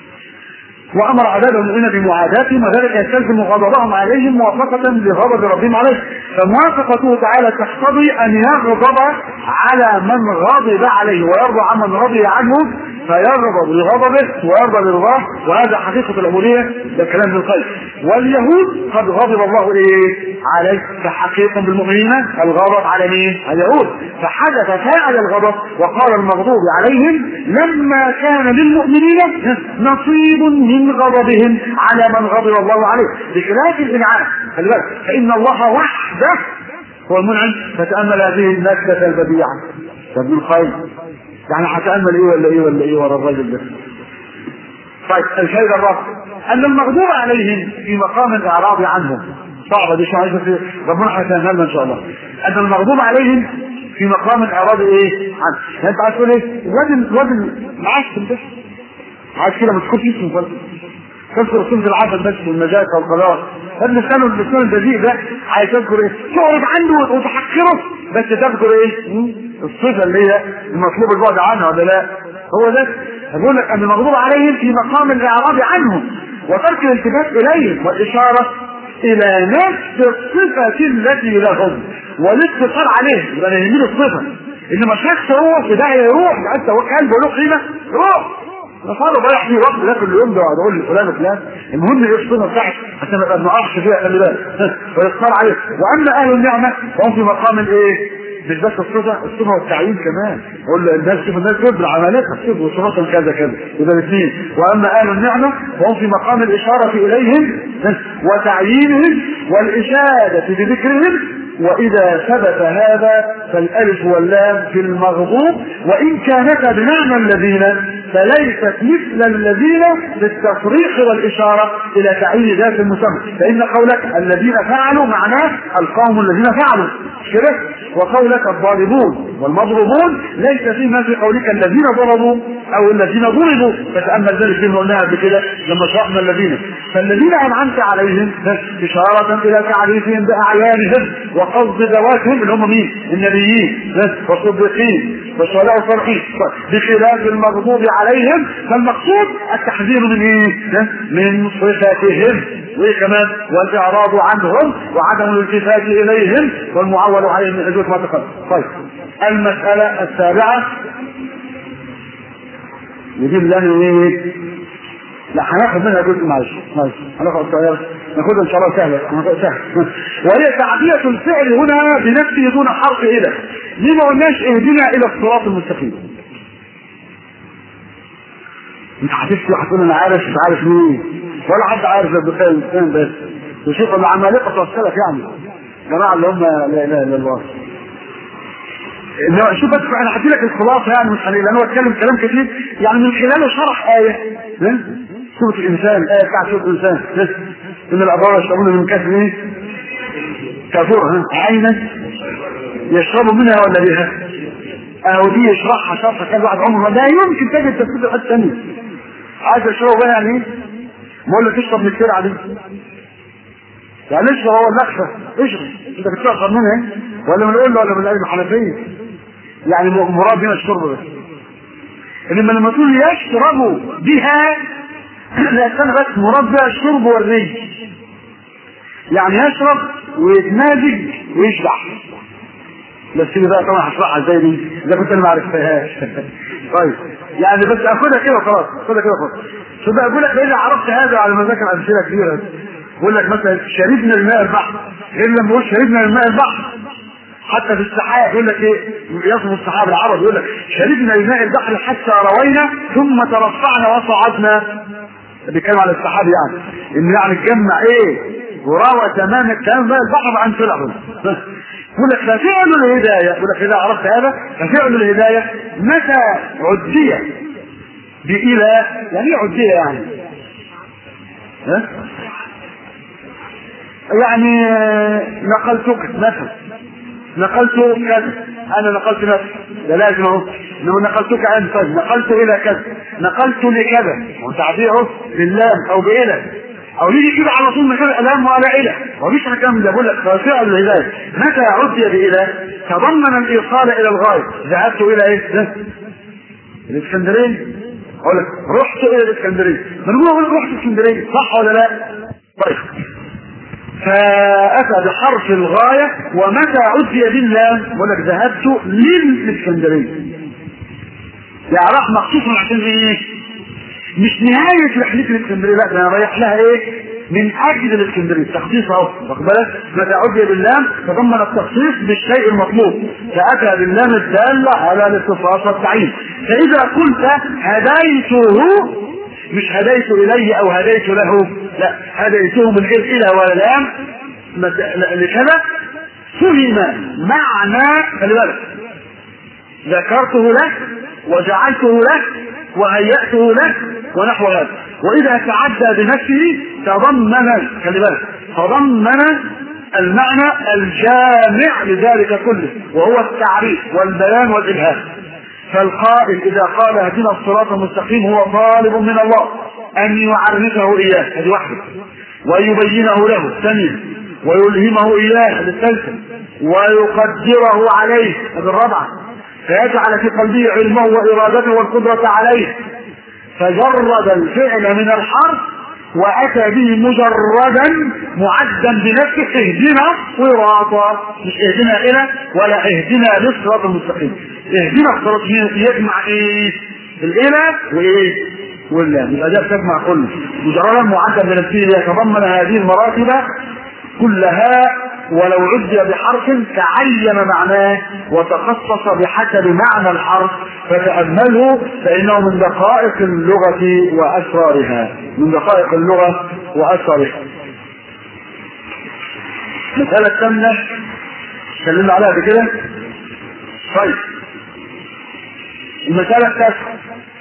وامر عباده المؤمنين بمعاداتهم وذلك يستلزم غضبهم عليهم موافقه لغضب ربهم عليه فموافقته تعالى تقتضي ان يغضب على من غضب عليه ويرضى عمن رضي عنه فيغضب لغضبه ويرضى لرضاه وهذا حقيقه العبوديه ده كلام ابن القيم واليهود قد غضب الله ايه عليه فحقيقه بالمؤمنين الغضب على مين؟ اليهود فحدث فاعل الغضب وقال المغضوب عليهم لما كان للمؤمنين نصيب من غضبهم على من غضب الله عليه بخلاف الانعام خلي بالك فان الله وحده هو المنعم فتامل هذه النكته البديعه ابن القيم يعني هتامل ايه ولا ايه ولا ايه ورا الراجل ده طيب الفائده الرابعه ان المغضوب عليهم في مقام الاعراض عنهم صعبه دي شويه عايزه ربنا هيسهلها لنا ان شاء الله ان المغضوب عليهم في مقام الاعراض ايه عنه يعني انت عايز تقول ايه الواد الواد معسل ده عايز كده ما تكونش اسمه خالص تذكر صفة العسل بس والنجاة والخلاص ابن السنة اللسان البذيء ده عايز تذكر ايه؟ تعرض عنه وتحقره بس تذكر ايه؟ الصفة اللي هي المطلوب البعد عنها ولا لا؟ هو ده بقول لك ان المغضوب عليهم في مقام الاعراض عنهم وترك الالتفات اليهم والاشارة الى نفس الصفة التي لهم والاتصال عليه يبقى يهمني الصفة انما شخص هو في داهية يروح انت هو كلب له قيمة روح فصار ضيع فيه وقت ده كل يوم ده اقعد اقول لفلان فلان المهم ايه الصفه بتاعت عشان ما نقعش فيها خلي بالك ويختار عليه واما اهل النعمه فهم في مقام الايه؟ مش بس الصفة الصفة والتعيين كمان قول له الناس شوف الناس كبر عملتها صفة وصفاتهم كذا كذا يبقى الاثنين واما اهل النعمة فهم في مقام الاشارة اليهم وتعيينهم والاشادة بذكرهم واذا ثبت هذا فالالف واللام في المغضوب وان كانتا بمعنى الذين فليست مثل الذين بالتصريح والاشاره الى تعيين ذات المسمى فان قولك الذين فعلوا معناه القوم الذين فعلوا مش كده وقولك الضاربون والمضروبون ليس فيما في قولك الذين ضربوا او الذين ضربوا فتامل ذلك فيما قلناها قبل كده لما شرحنا الذين فالذين انعمت عليهم اشاره الى تعريفهم باعيانهم وقصد ذواتهم اللي هم مين؟ النبيين والصديقين والشهداء والصالحين بخلاف المغضوب عليهم فالمقصود التحذير من ايه؟ من صفاتهم وايه كمان؟ والاعراض عنهم وعدم الالتفات اليهم والمعول عليهم من حدود ما تقدم. طيب المسألة السابعة يجيب لنا ايه؟ لا هناخد منها جزء معلش معلش هناخد الطيارة ناخدها ان شاء الله سهلة سهلة وهي تعدية الفعل هنا بنفسه دون حرف إلى ليه ما قلناش اهدنا إلى الصراط المستقيم انت هتفتي وهتقول انا عارف مش عارف مين ولا حد عارف البخاري فين بس وشوف العمالقة والسلف يعني جماعة اللي هم لا اله الا الله انما شوف بس انا هدي لك الخلاصه يعني مش لان هو اتكلم كلام كتير يعني من خلاله شرح ايه سورة الإنسان آية بتاعت سورة الإنسان إن الأبرار يشربون من كاس إيه؟ كافور ها عينا يشربوا منها ولا بها؟ أهو دي يشرحها شرح كان واحد عمره لا يمكن تجد تفسير حد ثاني عايز يشربوا بها يعني إيه؟ بقول لك اشرب من السرعة دي يعني اشرب هو النقشة اشرب انت بتشرب منها ايه؟ ولا من القله ولا من القلب الحنفية يعني مراد هنا الشرب بس انما لما تقول يشربوا بها لا استنى بس مراد بها الشرب والري يعني يشرب ويتمازج ويشبع بس دي بقى طبعا هشرحها ازاي دي اذا كنت انا ما عرفتهاش طيب يعني بس اخدها كده خلاص خدها كده خلاص شو بقى اقول لك اذا عرفت هذا على ما ذكر امثله كثيره بقول لك مثلا شربنا الماء البحر غير لما يقول شربنا الماء البحر حتى في السحاب يقول لك ايه يصف السحاب العرب يقول لك شربنا الماء البحر حتى روينا ثم ترفعنا وصعدنا بيتكلم على السحاب يعني ان يعني تجمع ايه وروى تمام الكلام ده البحر عن طلعه يقول لك ففعل الهداية يقول لك إذا عرفت هذا ففعل الهداية متى عدي بإلى يعني ايه عدي يعني ها؟ يعني نقلتك مثلا نقلت كذا انا نقلت نفسي ده لازم اهو انما نقلتك انت طيب نقلت الى كذا نقلت لكذا وتعبير اهو باللام او بالى او يجي كده على طول من غير الام ولا الى ومفيش حكام ده بقول لك فعل الهدايه متى عدي بالى تضمن الايصال الى الغايه ذهبت الى ايه ده الاسكندريه اقول لك رحت الى الاسكندريه من هو اقول رحت الاسكندريه صح ولا لا طيب فأتى بحرف الغاية ومتى عدي بالله يقول لك ذهبت للإسكندرية يعني راح مخصوص عشان ايه؟ مش نهاية رحلتي للإسكندرية لا ده أنا رايح لها إيه؟ من أجل الإسكندرية تخصيص أهو واخد بالك؟ متى عدي باللام تضمن التخصيص بالشيء المطلوب فأتى باللام الدالة على الاختصاص والتعيين فإذا قلت هديته مش هديت إليه أو هديت له لا هديته من غير إلى ولا لام لكذا فهم معنى خلي بالك ذكرته لك وجعلته لك وهيأته لك ونحو هذا وإذا تعدى بنفسه تضمن خلي بالك تضمن المعنى الجامع لذلك كله وهو التعريف والبيان والإلهام فالقائل إذا قال اهدنا الصراط المستقيم هو طالب من الله أن يعرفه إياه هذه واحدة ويبينه له ثانية ويلهمه إياه للثالثة ويقدره عليه هذه الرابعة فيجعل في قلبه علمه وإرادته والقدرة عليه فجرد الفعل من الحرف واتى به مجردا معدا بنفسه اهدنا صراطا مش اهدنا الى ولا اهدنا للصراط المستقيم اهدنا الصراط يجمع ايه الالى وايه واللام يبقى ده تجمع كله مجردا معدل من الفيل يتضمن هذه المراتب كلها ولو عد بحرف تعين معناه وتخصص بحسب معنى الحرف فتأمله فإنه من دقائق اللغة وأسرارها من دقائق اللغة وأسرارها مسألة الثامنة اتكلمنا عليها بكده طيب المسألة التاسعة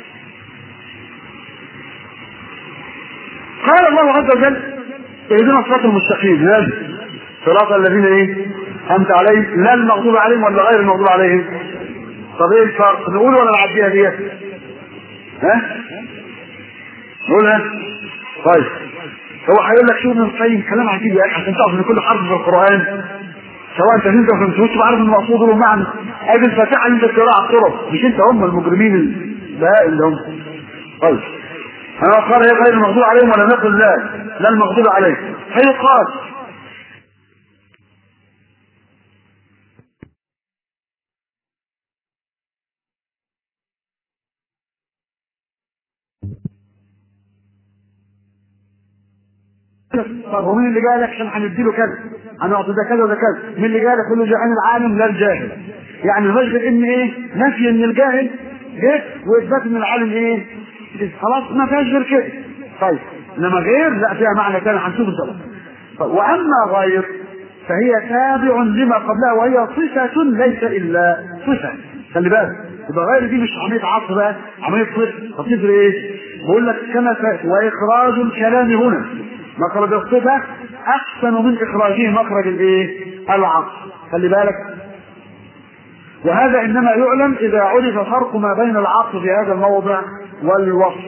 قال الله عز وجل اهدنا الصراط المستقيم هذا صراط الذين ايه انت عليهم لا المغضوب عليهم ولا غير المغضوب عليهم طب ايه الفرق نقول ولا نعديها ديت ها نقولها طيب هو هيقول لك شو ابن القيم كلام عجيب يا اخي عشان تعرف ان كل حرف في القران سواء انت فهمت او فهمتوش تبقى عارف المقصود له معنى ادي الفاتحه اللي انت بتقراها على الطرق مش انت هم المجرمين البهاء اللي هم طيب انا قال هي غير المغضوب عليهم ولا نقول لا لا المغضوب عليهم فيقال طب ومين اللي قال لك عشان هنديله كذا هنعطي ده كذا وده كذا مين اللي قال لك كله جاء العالم لا الجاهل يعني مفيش غير ان ايه نفي ان الجاهل جه واثبات ان العالم ايه خلاص ما فيهاش غير كده طيب انما غير لا فيها معنى ثاني هنشوف الزمن طيب واما غير فهي تابع لما قبلها وهي صفة ليس إلا صفة خلي بالك يبقى غير دي مش عملية عصر بقى عملية صفة طب تفرق ايه؟ بقول لك كما فات وإخراج الكلام هنا مخرج الصفة أحسن من إخراجه مخرج الإيه؟ العصر خلي بالك وهذا إنما يعلم إذا عرف فرق ما بين العصر في هذا الموضع والوصف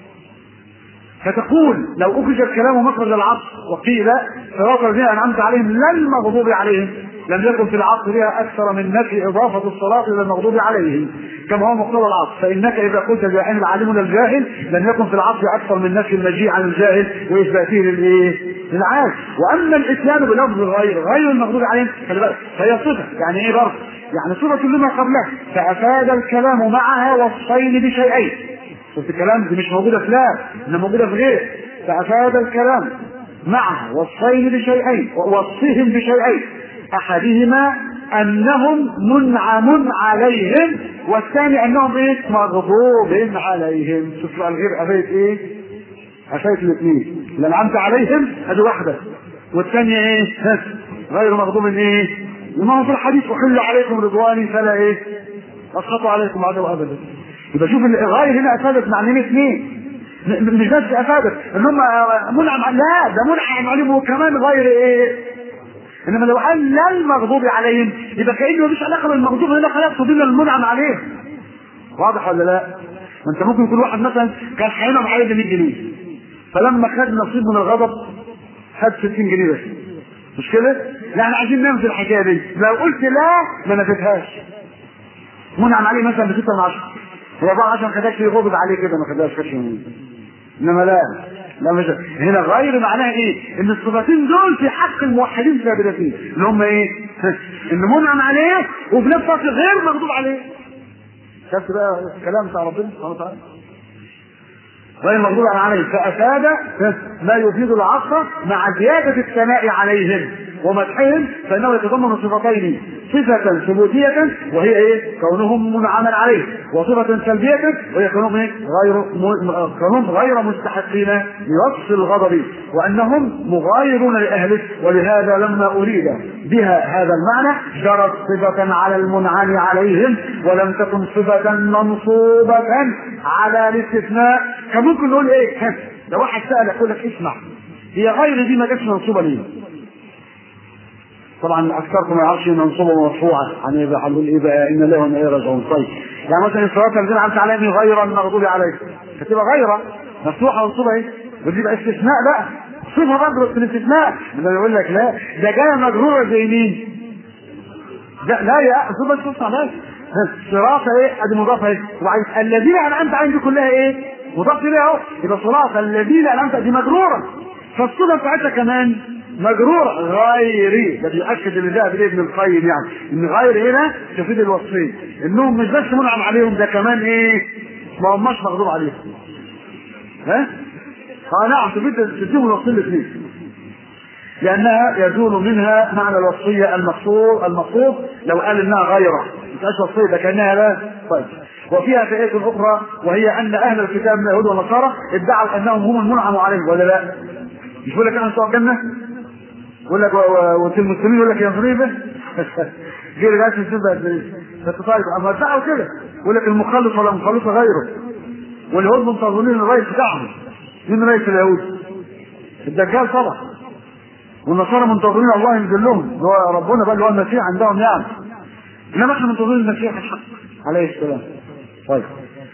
فتقول لو أخرج الكلام مخرج العصر وقيل صراط الذين أنعمت عليهم لا المغضوب عليهم لم يكن في العصر بها أكثر من نفي إضافة الصلاة إلى المغضوب عليهم كما هو مقتضى العصر فإنك إذا قلت الجاهل العالم للجاهل لم يكن في العصر أكثر من نفي المجيء عن الجاهل وإثباته للإيه؟ للعالم وأما الإتيان بلفظ غير غير المغضوب عليهم خلي بالك فهي صفة يعني إيه برضه؟ يعني صفة لما قبلها فأفاد الكلام معها وصفين بشيئين شفت الكلام دي مش موجودة في لا إنها موجودة في غير فأفاد الكلام معها وصفين بشيئين ووصفهم بشيئين أحدهما أنهم منعم عليهم والثاني أنهم إيه مغضوب عليهم شوف بقى الغير أفايت إيه أفايت الاثنين اللي أنعمت عليهم هذه واحدة والثانية إيه غير مغضوب إيه ما هو في الحديث أحل عليكم رضواني فلا إيه أسقط عليكم عدو أبدا يبقى شوف الغير هنا افادت معنيين اثنين مش بس افادت ان هم منعم لا ده منعم عليهم وكمان غير ايه انما لو قال لا المغضوب عليهم يبقى كانه مفيش علاقه بالمغضوب هنا خلاص فضلنا المنعم عليهم واضح ولا لا؟ ما انت ممكن يكون واحد مثلا كان هينعم عليه ب 100 جنيه فلما خد نصيب من الغضب خد 60 جنيه بس مش كده؟ لا احنا عايزين ننفي الحكايه دي لو قلت لا ما نفذهاش منعم عليه مثلا ب 6 من 10 هو بقى عشان خداش يغضب عليه كده ما خداش خدش انما لا لا مش هنا غير معناها ايه؟ ان الصفتين دول في حق الموحدين ثابتين اللي هم ايه؟ ان منعم عليه وفي نفس الوقت غير مغضوب عليه. شفت بقى الكلام بتاع ربنا سبحانه وتعالى؟ غير مغضوب عليه فافاد ما يفيد العصر مع زياده الثناء عليهم ومدحهم فانه يتضمن صفتين صفة ثبوتية وهي ايه؟ كونهم منعما عليه، وصفة سلبية وهي كونهم ايه؟ غير م... كونهم غير مستحقين لوصف الغضب، وانهم مغايرون لاهله، ولهذا لما اريد بها هذا المعنى جرت صفة على المنعم عليهم، ولم تكن صفة منصوبة على الاستثناء، كان ممكن نقول ايه؟ لو واحد سأل يقول لك اسمع هي غير دي ما جاتش منصوبة ليه؟ طبعا اكثركم ما يعرفش منصوبه مرفوعه يعني يبقى هنقول ايه بقى ان له وانا راجعون طيب يعني مثلا الصلاه الذين انعمت عليهم غير المغضوب عليهم فتبقى غيره مفتوحه منصوبه ايه ودي بقى استثناء بقى صفه برضه بس الاستثناء ده يقول لك لا ده جايه مجروره زي مين؟ لا لا يا صفه بس بس صراط ايه ادي مضافه ايه وبعدين الذين انعمت عليهم دي كلها ايه؟ مضاف اليها اهو يبقى صراط الذين انعمت دي مجروره فالصفه بتاعتها كمان مجرورة غيري ده بيؤكد اللي ده ابن القيم يعني ان غير هنا تفيد الوصفين انهم مش بس منعم عليهم ده كمان ايه ما هماش مغضوب عليهم ها؟ اه نعم تبد تديهم الوصية الاثنين لأنها يزول منها معنى الوصية المقصود المقصود لو قال إنها غيره مش وصية ده كأنها لا طيب وفيها فئة أخرى وهي أن أهل الكتاب من اليهود والنصارى ادعوا أنهم هم المنعم عليهم ولا لا؟ مش بيقول لك أنا بتوع الجنة؟ يقول لك وفي المسلمين يقول لك يا غريبة غير جالس يسيبها فالتطالب أما ادعوا كده يقول لك المخلص ولا المخلص غيره واليهود منتظرين الرئيس بتاعهم مين رئيس اليهود؟ الدجال طبعا والنصارى منتظرين الله ينزل لهم اللي هو ربنا بقى اللي هو المسيح عندهم يعني انما احنا منتظرين المسيح الحق عليه السلام طيب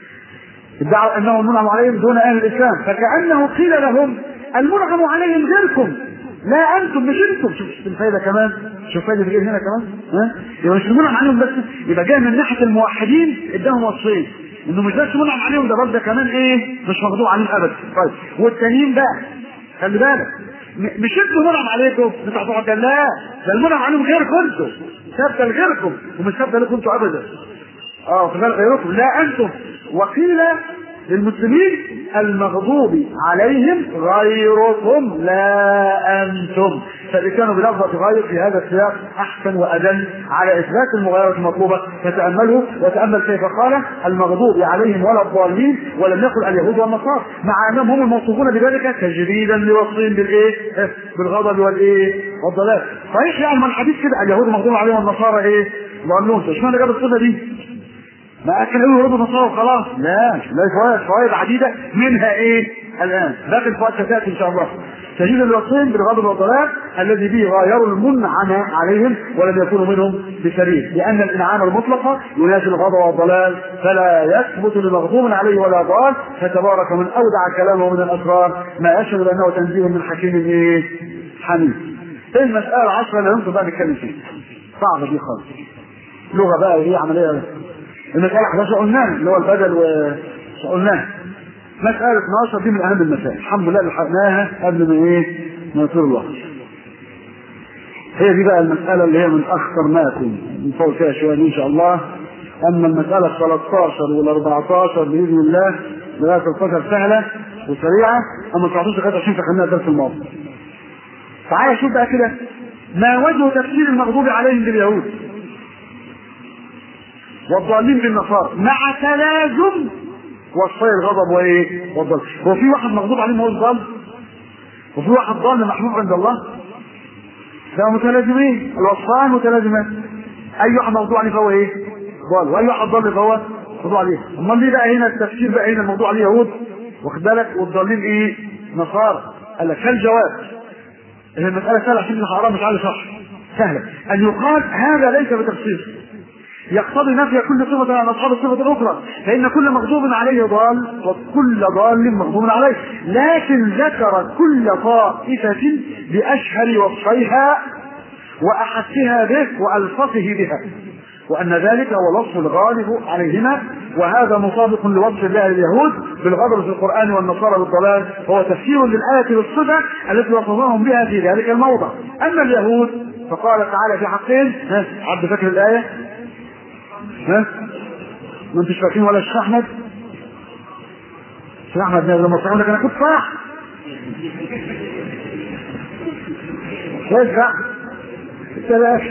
ادعوا انه المنعم عليهم دون اهل الاسلام فكانه قيل لهم المنعم عليهم غيركم لا انتم مش انتم شوف الفايده كمان شوف الفايده اللي هنا كمان ها يبقى مش المنعم عليهم بس يبقى جاي من ناحيه الموحدين اداهم وصفين انه مش بس منعم عليهم ده برضه كمان ايه مش مغضوب عليهم ابدا طيب والتانيين بقى خلي بالك مش انتوا منعم عليكم بتاع بتوع لا ده المنعم عليهم غيركم انتوا ثابته لغيركم ومش ثابته لكم انتوا ابدا اه في غيركم لا انتم وقيل للمسلمين المغضوب عليهم غيركم لا انتم فاذا كانوا بلفظه غير في هذا السياق احسن وادل على اثبات المغايره المطلوبه فتامله وتامل كيف قال المغضوب عليهم ولا الضالين ولم يقل اليهود والنصارى مع انهم هم الموصوفون بذلك تجريدا لوصفهم بالايه؟ بالغضب والايه؟ والضلال صحيح يعني ما الحديث كده اليهود مغضوب عليهم والنصارى ايه؟ ضالون اشمعنى جاب الصفه دي؟ ما كان يقول يهود ونصارى وخلاص لا لا فوائد فوائد عديده منها ايه؟ الان باقي الفوائد ستاتي ان شاء الله تجديد الوصين بالغضب والضلال الذي به غايروا المنعم عليهم ولم يكونوا منهم بسبيل لان الانعام المطلقه ينافي الغضب والضلال فلا يثبت لمغضوب عليه ولا ضال فتبارك من اودع كلامه من الاسرار ما يشهد انه تنزيه من حكيم ايه؟ حميد. ايه المساله العشره اللي انتم بقى نتكلم فيها؟ صعبه دي خالص. لغه بقى وايه عمليه المساله 11 قلناها اللي هو البدل و قلناها مسألة 12 دي من أهم المسائل، الحمد لله لحقناها قبل ما إيه؟ ما يطول الوقت. هي دي بقى المسألة اللي هي من أخطر ما يكون، نطول فيها شوية إن شاء الله. أما المسألة ال 13 وال 14 بإذن الله لغاية 13 سهلة وسريعة، أما 19 لغاية 20 فخلينا الدرس الماضي. تعالى شوف بقى كده ما وجه تفسير المغضوب عليهم باليهود والضالين بالنصارى مع تلازم وصفي الغضب وايه؟ والضل هو في واحد مغضوب عليه ما هو ضال؟ وفي واحد ضال محبوب عند الله؟ ده متلازمين الوصفان متلازمان اي واحد مغضوب عليه فهو ايه؟ ضال واي واحد ضال فهو مغضوب عليه امال ليه بقى هنا التفسير بقى هنا الموضوع عليه يهود واخد بالك والضالين ايه؟ نصارى قال لك فالجواب هي المسألة سهلة عشان الحرام مش عارف صح سهلة أن يقال هذا ليس بتفسير يقتضي نفي كل صفة عن أصحاب الصفة الأخرى فإن كل مغضوب عليه ضال وكل ضال مغضوب عليه لكن ذكر كل طائفة بأشهر وصفيها وأحسها به وألفظه بها وأن ذلك هو الوصف الغالب عليهما وهذا مطابق لوصف الله لليهود بالغضب في القرآن والنصارى بالضلال هو تفسير للآية بالصفة التي وصفهم بها في ذلك الموضع أما اليهود فقال تعالى في حقهم ها عبد فاكر الآية ها ما انتش فاكرين ولا الشيخ احمد الشيخ احمد لما صحيح لك انا كنت صح اشرح الثلاثة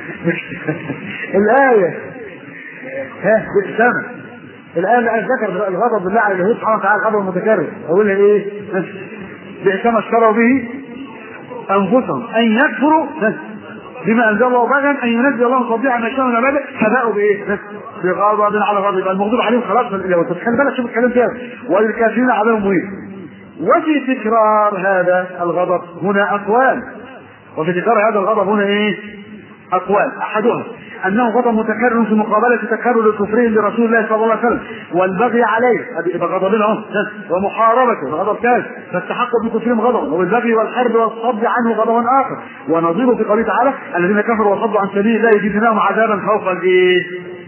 الآية ها بالسمع الآية اللي ذكر الغضب بالله على اليهود سبحانه وتعالى الغضب المتكرر أقول ايه؟ بئس ما اشتروا به أنفسهم أن يكفروا بما انزل الله بغيا ان ينزل الله تطبيعا ما شاء من عباده فباءوا بايه؟ بغضب على غضب يبقى المغضوب عليهم خلاص لو تتخيل بالك شوف الكلام كده وللكافرين عذاب مهين وفي تكرار هذا الغضب هنا اقوال وفي تكرار هذا الغضب هنا ايه؟ اقوال احدها انه غضب متكرر في مقابله تكرر كفرهم لرسول الله صلى الله عليه وسلم والبغي عليه يبقى غضبين اهو ومحاربته غضب ثالث فاستحقوا بكفرهم غضبا والبغي والحرب والصد عنه غضبا اخر ونظيره في قوله تعالى الذين كفروا وصدوا عن سبيل الله يجدناهم عذابا فوق الايه؟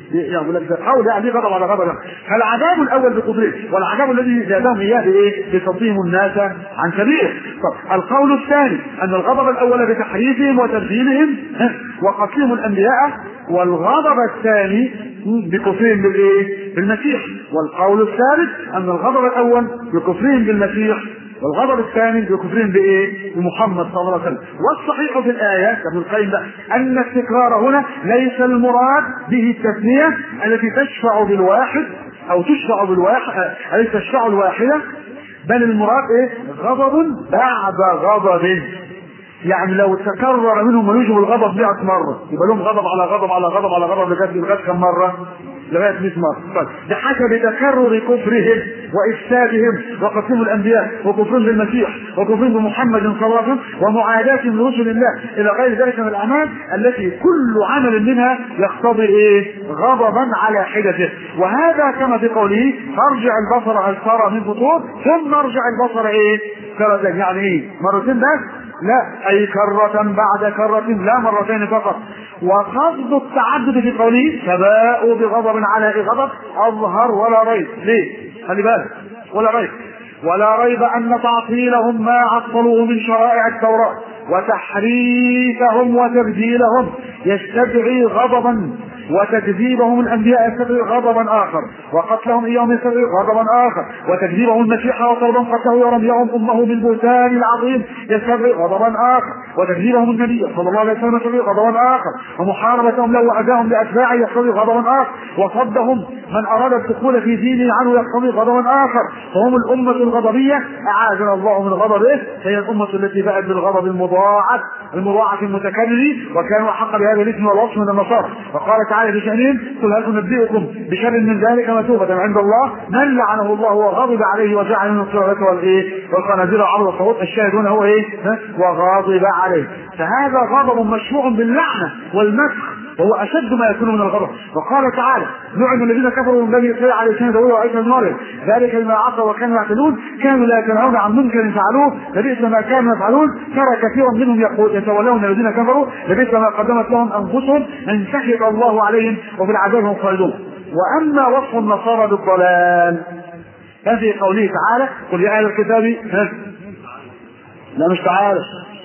يقول لك ده قول يعني غضب على غضب فالعذاب الاول بقدرته والعذاب الذي زادهم اياه بايه؟ بتصديم الناس عن سبيله طب القول الثاني ان الغضب الاول بتحريفهم وتبديلهم وقتلهم الانبياء والغضب الثاني بكفرهم بالايه؟ بالمسيح والقول الثالث ان الغضب الاول بكفرهم بالمسيح والغضب الثاني بكفرهم بايه؟ بمحمد صلى الله عليه وسلم، والصحيح في الايه ابن القيم ان التكرار هنا ليس المراد به التثنيه التي تشفع بالواحد او تشفع بالواحد التي تشفع الواحده بل المراد ايه؟ غضب بعد غضب يعني لو تكرر منهم ويوجب الغضب 100 مره يبقى لهم غضب على غضب على غضب على غضب لغايه لغايه كم مره؟ لغايه 100 مره طيب بحسب تكرر كفرهم وافسادهم وقتلهم الانبياء وكفرهم بالمسيح وكفرهم بمحمد صلى الله عليه وسلم ومعاداتهم لرسل الله الى غير ذلك من الاعمال التي كل عمل منها يقتضي ايه؟ غضبا على حدته وهذا كما في قوله فارجع البصر هل ترى من فطور ثم ارجع البصر ايه؟ كرتين يعني ايه؟ مرتين بس لا أي كرة بعد كرة لا مرتين فقط وقصد التعدد في قوله فباءوا بغضب على غضب أظهر ولا ريب ليه؟ خلي بالك ولا ريب ولا ريب أن تعطيلهم ما عطلوه من شرائع التوراة وتحريفهم وتبديلهم يستدعي غضبا وتكذيبهم الانبياء يستدعي غضبا اخر وقتلهم اياهم يستدعي غضبا اخر وتكذيبهم المسيح وطلبا قتله ورميهم امه بالبهتان العظيم يستدعي غضبا اخر وتكذيبهم النبي صلى الله عليه وسلم يستدعي غضبا اخر ومحاربتهم له واذاهم لاتباعه يقتضي غضبا اخر وصدهم من اراد الدخول في دينه عنه يقتضي غضبا اخر فهم الامه الغضبيه اعاذنا الله من غضبه هي الامه التي بات بالغضب المضاعف المضاعف المتكرر وكانوا احق بهذا الاسم والوصف من النصارى وقال تعالى في شأنهم قل هل انبئكم بشر من ذلك مثوبة عند الله من لعنه الله وغضب عليه وجعل من الصلاة والايه والخنازير عرض الصوت الشاهد هنا هو ايه وغاضب عليه فهذا غضب مشروع باللعنة والمسخ وهو اشد ما يكون من الغضب وقال تعالى لعن الذين كفروا من بني اسرائيل على لسان داوود وعيسى بن مريم ذلك بما عصوا وكانوا يعتدون كانوا لا يتنهون عن منكر فعلوه لبئس ما كانوا يفعلون ترى كثيرا منهم يقول يتولون الذين كفروا لبئس ما قدمت لهم انفسهم ان سخط الله عليهم وفي العذاب هم خالدون واما وصف النصارى بالضلال ففي قوله تعالى قل يا اهل الكتاب لا مش تعالى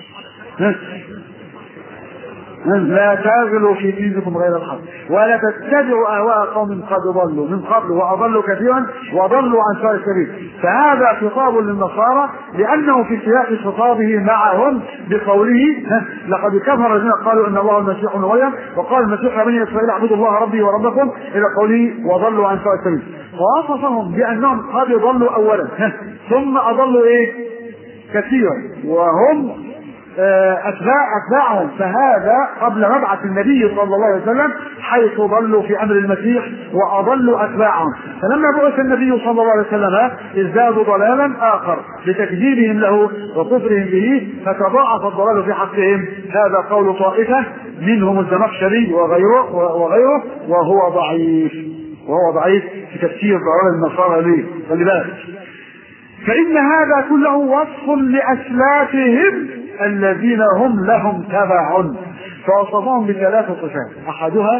لا تغلوا في دينكم غير الحق ولا تتبعوا اهواء قوم قد ضلوا من قبل واضلوا كثيرا وضلوا عن سواء السبيل فهذا خطاب للنصارى لانه في سياق خطابه معهم بقوله لقد كفر الذين قالوا ان الله المسيح ابن مريم وقال المسيح يا بني اسرائيل اعبدوا الله ربي وربكم الى قوله وضلوا عن سواء السبيل ووصفهم بانهم قد ضلوا اولا ثم اضلوا ايه كثيرا وهم اتباع اتباعهم فهذا قبل مبعث النبي صلى الله عليه وسلم حيث ضلوا في امر المسيح واضلوا اتباعهم فلما بعث النبي صلى الله عليه وسلم ازدادوا ضلالا اخر بتكذيبهم له وكفرهم به فتضاعف الضلال في حقهم هذا قول طائفه منهم الزمخشري وغيره وغيره وهو ضعيف وهو ضعيف في تفسير ضلال النصارى ليه خلي بالك فإن هذا كله وصف لأسلافهم الذين هم لهم تبع فوصفهم بثلاث صفات أحدها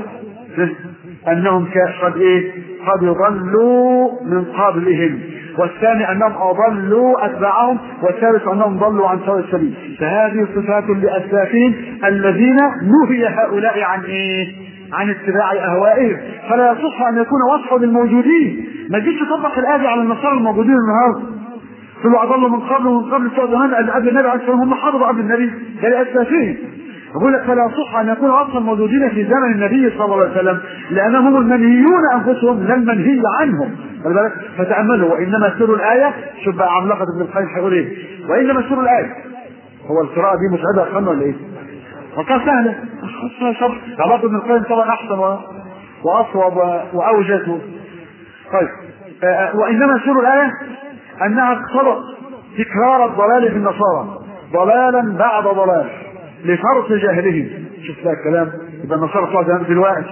أنهم قد إيه قد ضلوا من قبلهم والثاني أنهم أضلوا أتباعهم والثالث أنهم ضلوا عن سواء السبيل فهذه صفات لأسلافهم الذين نهي هؤلاء عن إيه عن اتباع اهوائهم فلا يصح ان يكون وصفا للموجودين ما تجيش تطبق الايه على النصارى الموجودين النهارده ثم اضلوا من قبل ومن قبل بتوع زمان قبل النبي عليه الصلاه هم حضروا قبل النبي ده لاساسهم يقول لك فلا يصح ان يكون اصلا موجودين في زمن النبي صلى الله عليه وسلم لانهم المنهيون انفسهم لا المنهي عنهم خلي بالك فتاملوا وانما سر الايه شوف بقى عملاقه ابن القيم هيقول ايه وانما سر الايه هو القراءه دي متعبه يا اخوانا ولا ايه؟ وكان سهله صبر عباد ابن القيم طبعا احسن واصوب واوجز طيب وانما سر الايه انها اقتضت تكرار الضلال في النصارى ضلالا بعد ضلال لفرط جهلهم شوف بقى الكلام يبقى النصارى طلعوا دلوقتي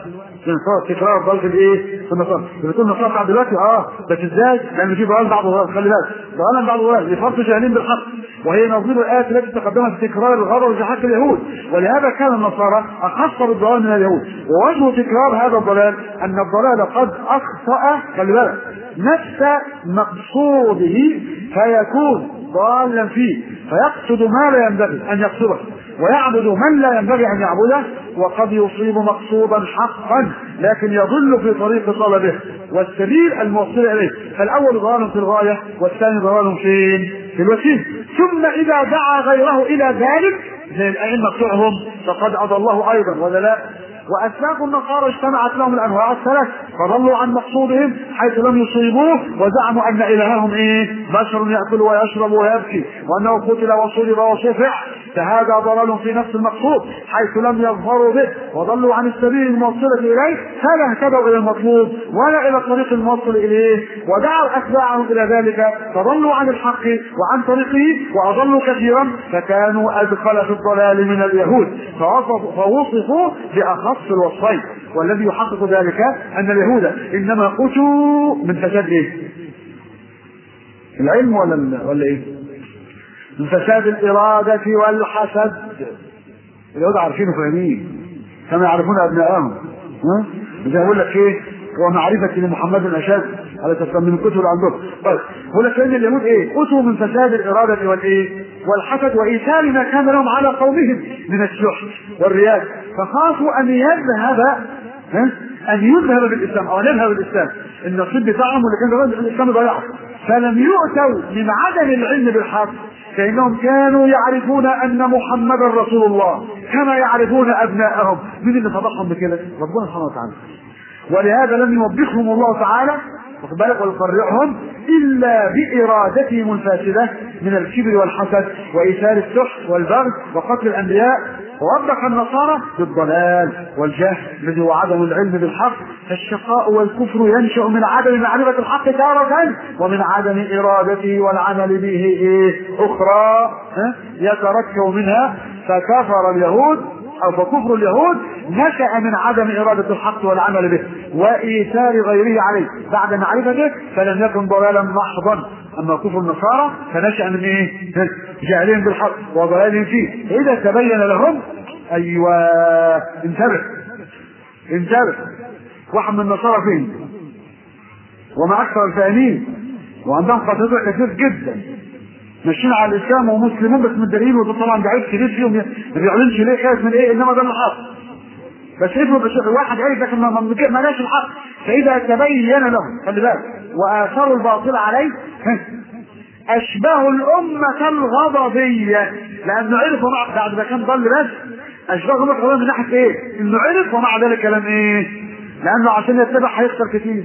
تكرار الضلال في الايه؟ في النصارى بتقول النصارى بتاع دلوقتي اه بس ازاي؟ لان في ضلال بعض ضلال خلي بالك ضلال بعض ضلال لفرط جاهلين بالحق وهي نظير الايات التي تقدمت في تكرار الغرض في حق اليهود ولهذا كان النصارى اخص بالضلال من اليهود ووجه تكرار هذا الضلال ان الضلال قد اخطا خلي بالك نفس مقصوده فيكون ضالا فيه فيقصد ما لا ينبغي ان يقصده ويعبد من لا ينبغي ان يعبده وقد يصيب مقصودا حقا لكن يضل في طريق طلبه والسبيل الموصل اليه فالاول ضلال في الغايه والثاني ضلال فين؟ في الوسيله ثم اذا دعا غيره الى ذلك زي الائمه بتوعهم فقد اضله ايضا ولا لا؟ واسلاف النصارى اجتمعت لهم الانواع الثلاث فضلوا عن مقصودهم حيث لم يصيبوه وزعموا ان الههم ايه؟ بشر ياكل ويشرب ويبكي وانه قتل وصلب وصفع فهذا ضلال في نفس المقصود حيث لم يظهروا به وضلوا عن السبيل الموصلة إليه فلا اهتدوا إلى المطلوب ولا إلى الطريق الموصل إليه ودعوا أتباعهم إلى ذلك فضلوا عن الحق وعن طريقه وأضلوا كثيرا فكانوا أدخل في الضلال من اليهود فوصفوا بأخص الوصفين والذي يحقق ذلك أن اليهود إنما قتوا من فساد إيه؟ العلم ولا ولا إيه؟ من فساد الإرادة والحسد اليهود عارفين وفاهمين كما يعرفون أبنائهم ها؟ زي يقول لك إيه ومعرفة لمحمد أشد على تسلم من الكتب اللي عندهم طيب يقول لك ان اليهود ايه اتوا من فساد الاراده والايه والحسد وايثار ما كان لهم على قومهم من الشح والرياء فخافوا ان يذهب ها ان يذهب بالاسلام او ان يذهب بالاسلام النصيب بتاعهم اللي كان الاسلام ضيعه فلم يؤتوا من عدم العلم بالحق فإنهم كانوا يعرفون أن محمدا رسول الله كما يعرفون أبناءهم من اللي فضحهم بكده ربنا سبحانه وتعالى ولهذا لم يوبخهم الله تعالى واخد بالك ويقرعهم الا بارادتهم الفاسده من الكبر والحسد وايثار السحت والبغي وقتل الانبياء ووبخ النصارى بالضلال والجهل الذي هو عدم العلم بالحق فالشقاء والكفر ينشا من عدم معرفه الحق تارة ومن عدم ارادته والعمل به إيه اخرى يتركب منها فكفر اليهود او فكفر اليهود نشا من عدم اراده الحق والعمل به وايثار غيره عليه بعد معرفته فلم يكن ضلالا محضا اما كفر النصارى فنشا من ايه؟ جهلهم بالحق وضلالهم فيه فاذا تبين لهم ايوه انتبه انتبه واحد من النصارى فين؟ وما اكثر الفاهمين وعندهم قصيدة كثير جدا ماشيين على الاسلام ومسلمون بس متدارين وده طبعا ضعيف كبير فيهم ما بيعلنش ليه خايف من ايه انما ده اللي حاصل بس افرض واحد عايز لكن ما ما جاش الحق فاذا تبين لهم خلي بالك واثروا الباطل عليه اشبهوا الامة الغضبية لانه عرفوا مع بعد ما كان ضل بس اشبهوا الامة الغضبية من ناحية ايه؟ انه عرف ومع ذلك كلام ايه؟ لانه عشان يتبع هيخسر كتير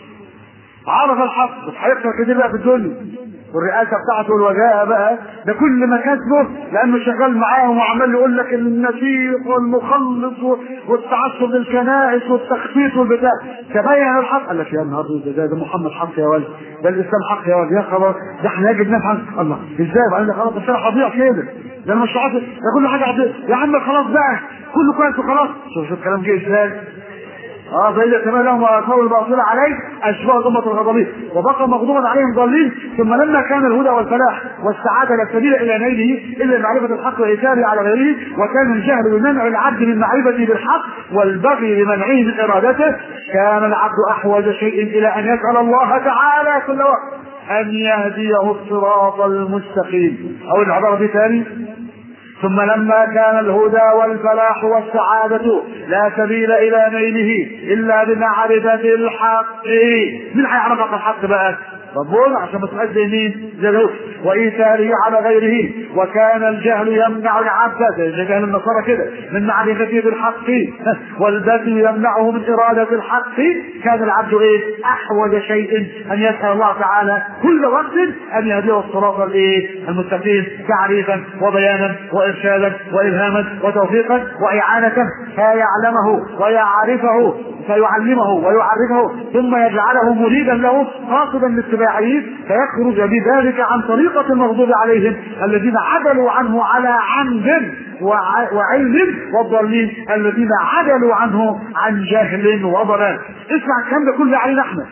عرف الحق بس هيخسر كتير بقى في الدنيا والرئاسه بتاعته والوجاهه بقى ده كل ما كسبه لانه شغال معاهم وعمال يقول لك النسيق والمخلص والتعصب للكنائس والتخطيط والبتاع تبين الحق قال لك يا نهار ده, ده محمد حق يا ولد ده الاسلام حق يا ولد يا خلاص ده احنا يجب نفهم الله ازاي بقى خلاص بس انا هضيع كده ده المشروعات ده كل حاجه هتضيع يا عم خلاص بقى كله كويس وخلاص شوف شوف الكلام جه ازاي اه فإذا كما لهم وآثروا الباطل عليه أشبه أمة الغضبين وبقى مغضوبا عليهم ضالين ثم لما كان الهدى والفلاح والسعادة لا سبيل إلى نيله إلا معرفة الحق وإيثاره على غيره وكان الجهل بمنع العبد من معرفته بالحق والبغي بمنعه من إرادته كان العبد أحوج شيء إلى أن يسأل الله تعالى كل وقت أن يهديه الصراط المستقيم أو العبارة دي ثاني ثم لما كان الهدى والفلاح والسعادة لا سبيل إلى نيله إلا بمعرفة الحق مين هيعرف الحق بقى؟ ربنا عشان ما تبقاش زي مين؟ زي الهود وايثاره على غيره وكان الجهل يمنع العبد زي جهل النصارى كده من معرفته بالحق والبذل يمنعه من اراده الحق كان العبد ايه؟ احوج شيء ان يسال الله تعالى كل وقت ان يهديه الصراط الايه؟ المستقيم تعريفا وبيانا وارشادا والهاما وتوفيقا واعانه فيعلمه ويعرفه فيعلمه ويعرفه ثم يجعله مريدا له قاصدا لاتباعه فيخرج بذلك عن طريقة المغضوب عليهم الذين عدلوا عنه على عمد وع- وعلم والضالين الذين عدلوا عنه عن جهل وضلال اسمع الكلام ده كله علينا احنا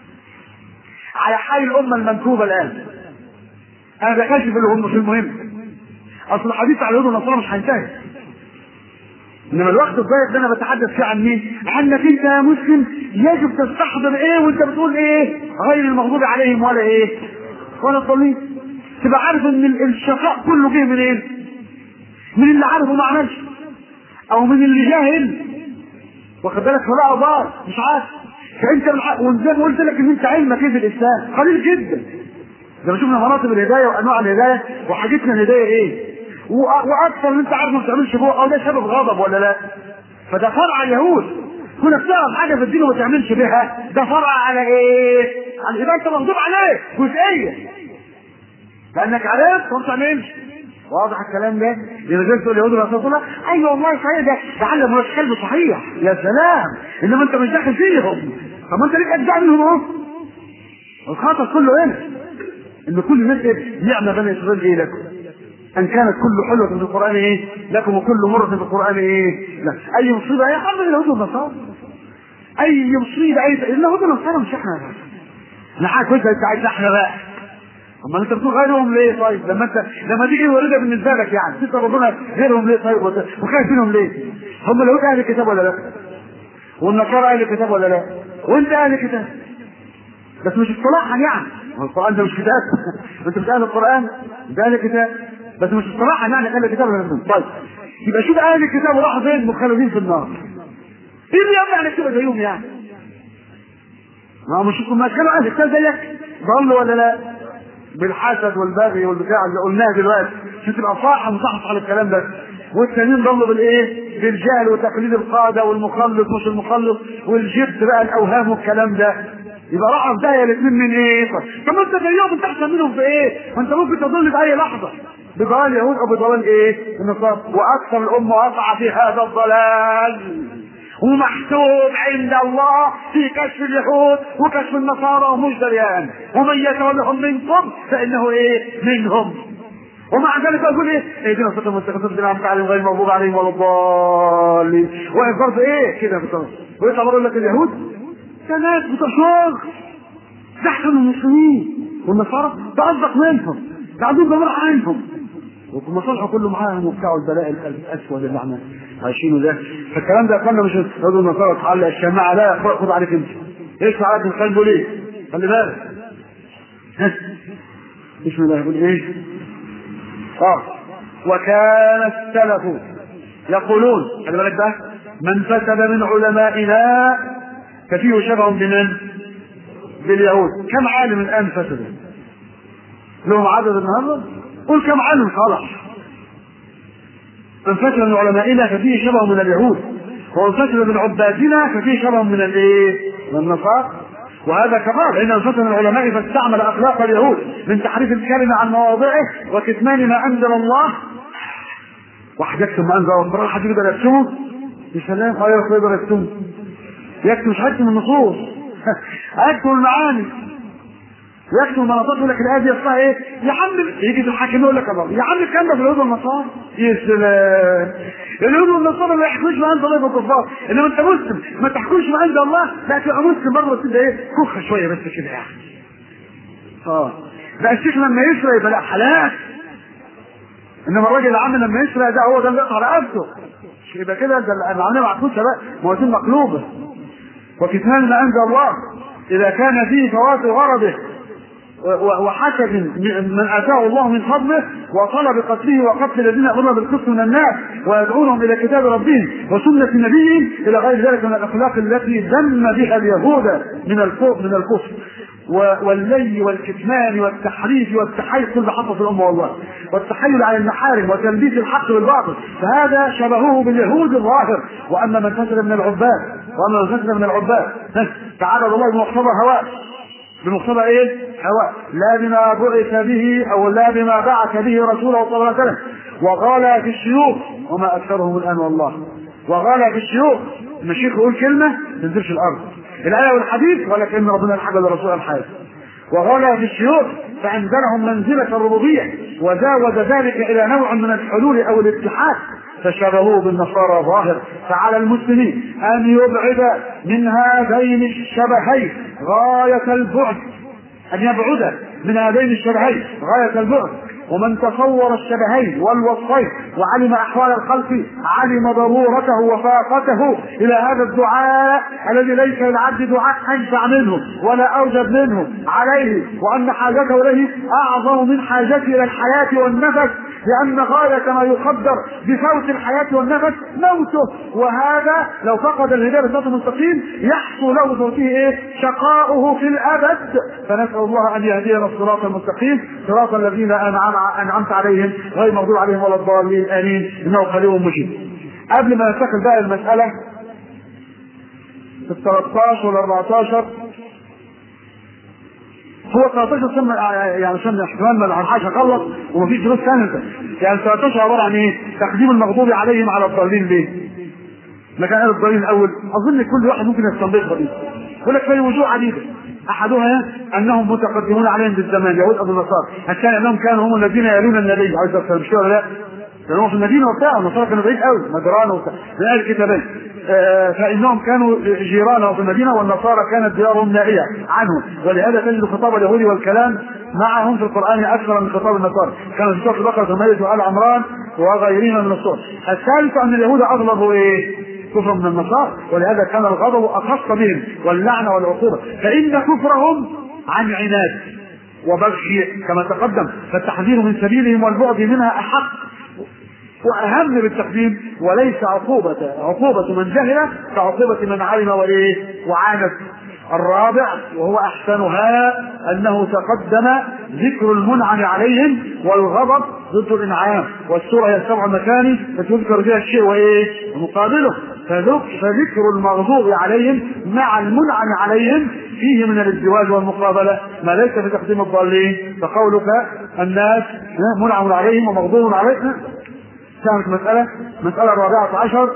على حال الامه المنكوبه الان انا بكاشف اللي هم في المهم اصل الحديث على اليهود والنصارى مش هينتهي انما الوقت الضيق ده انا بتحدث فيه عن مين؟ عنك انت يا مسلم يجب تستحضر ايه وانت بتقول ايه؟ غير المغضوب عليهم ولا ايه؟ ولا الضالين تبقى عارف ان ال- الشقاء كله جه منين؟ إيه؟ من اللي عارف وما عملش او من اللي جاهل واخد بالك فلا ضار مش عارف فانت بالحق وزي ما قلت لك ان انت علمك ايه في الاسلام قليل جدا لما شفنا مراتب الهدايه وانواع الهدايه وحاجتنا الهدايه ايه وأ- واكثر من انت عارف ما بتعملش فوق او ده سبب غضب ولا لا فده فرع اليهود كونك تعرف حاجه في الدين وما تعملش بها ده فرع على ايه؟ على يبقى انت مغضوب عليك جزئيه لانك عرفت وما بتعملش واضح الكلام ده؟ لما جيت تقول اليهود والنصارى تقول لك، ايوه والله صحيح ده ده علم مش كلب صحيح يا سلام انما انت مش داخل فيهم طب ما انت ليك اجزاء منهم اهو الخطر كله هنا ان كل الناس إيه؟ نعمه بني اسرائيل ايه لكم ان كانت كل حلوه في القران ايه لكم وكل مره في القران ايه لا اي مصيبه اي حرب اليهود والنصارى اي مصيبه اي اليهود والنصارى مش احنا انا حاجه كويسه انت عايز احنا بقى اما انت بتقول غيرهم ليه طيب لما انت لما تيجي وارده بالنسبه لك يعني انت ربنا غيرهم ليه طيب وت- وخايف منهم ليه؟ هم اليهود اهل الكتاب ولا لا؟ والنصارى اهل الكتاب ولا لا؟ وانت اهل الكتاب بس مش اصطلاحا يعني هو القران ده مش كتاب انت مش اهل القران ده اهل الكتاب بس مش اصطلاحا يعني اهل الكتاب ولا لا؟ طيب يبقى شوف اهل الكتاب وراحوا فين مخلدين في النار ايه اللي يمنع انك تبقى زيهم يعني؟ ما هو مش ما كانوا اهل الكتاب زيك ضلوا ولا لا؟ بالحسد والبغي والبتاع اللي قلناها دلوقتي عشان تبقى صاحب مصحصح على الكلام ده والتانيين ضلوا بالايه؟ بالجهل وتقليد القاده والمخلط مش المخلط والجبت بقى الاوهام والكلام ده يبقى راحوا في داهيه الاثنين من ايه؟ طب ما انت زيهم انت احسن منهم في ايه؟ ما انت ممكن تضل في اي لحظه بضلال اليهود او بضلال ايه؟ النصارى واكثر الامه وقع في هذا الضلال ومحسوب عند الله في كشف اليهود وكشف النصارى ومش دريان ومن يتولهم منكم فانه ايه منهم ومع ذلك اقول ايه اهدنا الصراط المستقيم صراط الذين عليهم غير المغضوب عليهم ولا الضالين واقف برضه ايه كده بتقول ويطلع بره يقول لك اليهود ده ناس بتوع شغل ده احسن من المسلمين والنصارى ده اصدق منهم ده عندهم ضمير عنهم ومصالحه كله معاهم وبتاع البلاء الاسود اللي احنا عايشينه ده فالكلام ده قلنا مش يقولوا النصارى تعلق الشماعه لا خد خد عليك انت ايش عليك من قلبه ليه؟ خلي بالك ها بسم الله يقول ايه؟ اه وكان السلف يقولون خلي بالك بقى من فسد من علمائنا ففيه شبه بمن؟ باليهود كم عالم الان فسدوا؟ لهم عدد النهارده؟ قل كم عالم صالح من فسد من علمائنا ففيه شبه من اليهود ومن فسد من عبادنا ففيه شبه من الايه؟ من النصارى وهذا كفار لان من فسد من العلماء فاستعمل اخلاق اليهود من تحريف الكلمه عن مواضعه وكتمان ما انزل الله واحد يكتم ما انزل الله حد يقدر يكتمه يا سلام اه يقدر يكتمه يكتم مش هكتم النصوص اكتم المعاني يكتب المناطق يقول لك الايه دي اصلها ايه؟ يا عم يجي في الحاكم يقول لك الله يا عم الكلام ده في اليهود والنصارى يا سلام اليهود والنصارى ما يحكوش ما عند الله بالكفار انما انت مسلم ما تحكمش ما عند الله لا تبقى مسلم برضه بس ايه كخه شويه بس كده يعني اه بقى الشيخ لما يسرق يبقى لا حلال انما الراجل العام لما يسرق ده هو ده اللي يقطع رقبته يبقى كده ده العمليه معكوسه بقى موازين مقلوبه وكتمان ما انزل الله اذا كان فيه فوات غرضه وحسد من اتاه الله من فضله وطلب قتله وقتل الذين يامرون بالقسط من الناس ويدعونهم الى كتاب ربهم وسنه نبيهم الى غير ذلك من الاخلاق التي ذم بها اليهود من الكفر من الكفر واللي والكتمان والتحريف والتحيز كل حصل في الامه والله والتحيل على المحارم وتلبيس الحق بالباطل فهذا شبهه باليهود الظاهر واما من فسد من العباد واما من فسد من العباد تعالى الله بمقتضى هواه بمقتضى ايه؟ هواء لا بما بعث به او لا بما بعث به رسوله صلى الله عليه وسلم وغالى في الشيوخ وما اكثرهم الان والله وغالى في الشيوخ لما الشيخ يقول كلمه ما تنزلش الارض الايه والحديث ولا كان ربنا الحاجه لرسول الحياه وغالى في الشيوخ فانزلهم منزله الربوبيه وزاوز ذلك الى نوع من الحلول او الاتحاد فشبهوه بالنصارى ظاهر فعلى المسلمين ان يبعد من هذين الشبهين غايه البعد ان يبعد من هذين الشبهين غايه البعد ومن تصور الشبهين والوصفين وعلم احوال الخلق علم ضرورته وفاقته الى هذا الدعاء الذي ليس للعبد دعاء انفع منه ولا اوجب منه عليه وان حاجته اليه اعظم من حاجته الى الحياه والنفس لان غايه ما يقدر بفوت الحياه والنفس موته وهذا لو فقد الهدايه بالصراط المستقيم يحصل له بصوته ايه؟ شقاؤه في الابد فنسال الله ان يهدينا الصراط المستقيم صراط الذين انعم انعمت عليهم غير المغضوب عليهم ولا الضالين امين انه قريب مجيب قبل ما ننتقل بقى المساله في ال 13 وال 14 هو 13 سنة يعني عشان احتمال ما الحاجة خلص ومفيش دروس ثانية يعني 13 عبارة عن ايه؟ تقديم المغضوب عليهم على الضالين ليه؟ ما كان قال الضالين الاول اظن كل واحد ممكن يستنبطها دي يقول لك في وجوه عديدة احدها انهم متقدمون عليهم بالزمان يهود ابو النصارى الثاني انهم كانوا هم الذين يلون النبي عليه الصلاه والسلام مش كده ولا لا؟ لان هم في المدينه وبتاع النصارى كانوا بعيد قوي مجران وبتاع من اهل الكتابين آه فانهم كانوا جيرانه في المدينه والنصارى كانت ديارهم نائيه عنهم ولهذا تجد خطاب اليهود والكلام معهم في القران اكثر من خطاب النصارى كان في سوره البقره ومائده وال عمران وغيرهما من الصور الثالث ان اليهود اغلبوا ايه؟ كفر من النصارى ولهذا كان الغضب اخص بهم واللعنه والعقوبه فان كفرهم عن عناد وبغي كما تقدم فالتحذير من سبيلهم والبعد منها احق واهم بالتقديم وليس عقوبة عقوبة من جهل كعقوبة من علم وايه وعاند الرابع وهو احسنها انه تقدم ذكر المنعم عليهم والغضب ضد الانعام والسوره هي السبع مكاني فتذكر فيها الشيء وايه مقابله فذكر المغضوب عليهم مع المنعم عليهم فيه من الازدواج والمقابله ما ليس في تقديم الضالين فقولك الناس منعم عليهم ومغضوب عليهم كانت مسألة مسألة الرابعة عشر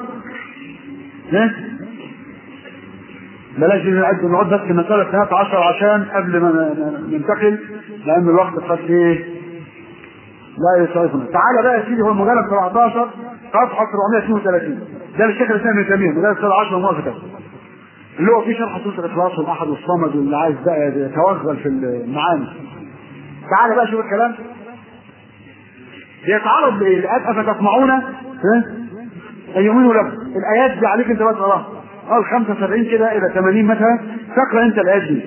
بلاش نعد نقعد بس في مسألة 13 عشان قبل ما ننتقل لأن الوقت قد إيه لا يسعفنا تعالى بقى يا سيدي هو المجلد 17 صفحة 432 ده الشيخ الإسلام ابن تيمية مجلد 17 موافقة اللي هو فيه شرح سورة الإخلاص والأحد والصمد واللي عايز بقى يتوغل في المعاني تعالى بقى شوف الكلام بيتعرض للآيات أفتسمعون أن يؤمنوا لكم الآيات دي عليك أنت بس تقراها أول 75 كده إلى 80 مثلا تقرأ أنت الآيات دي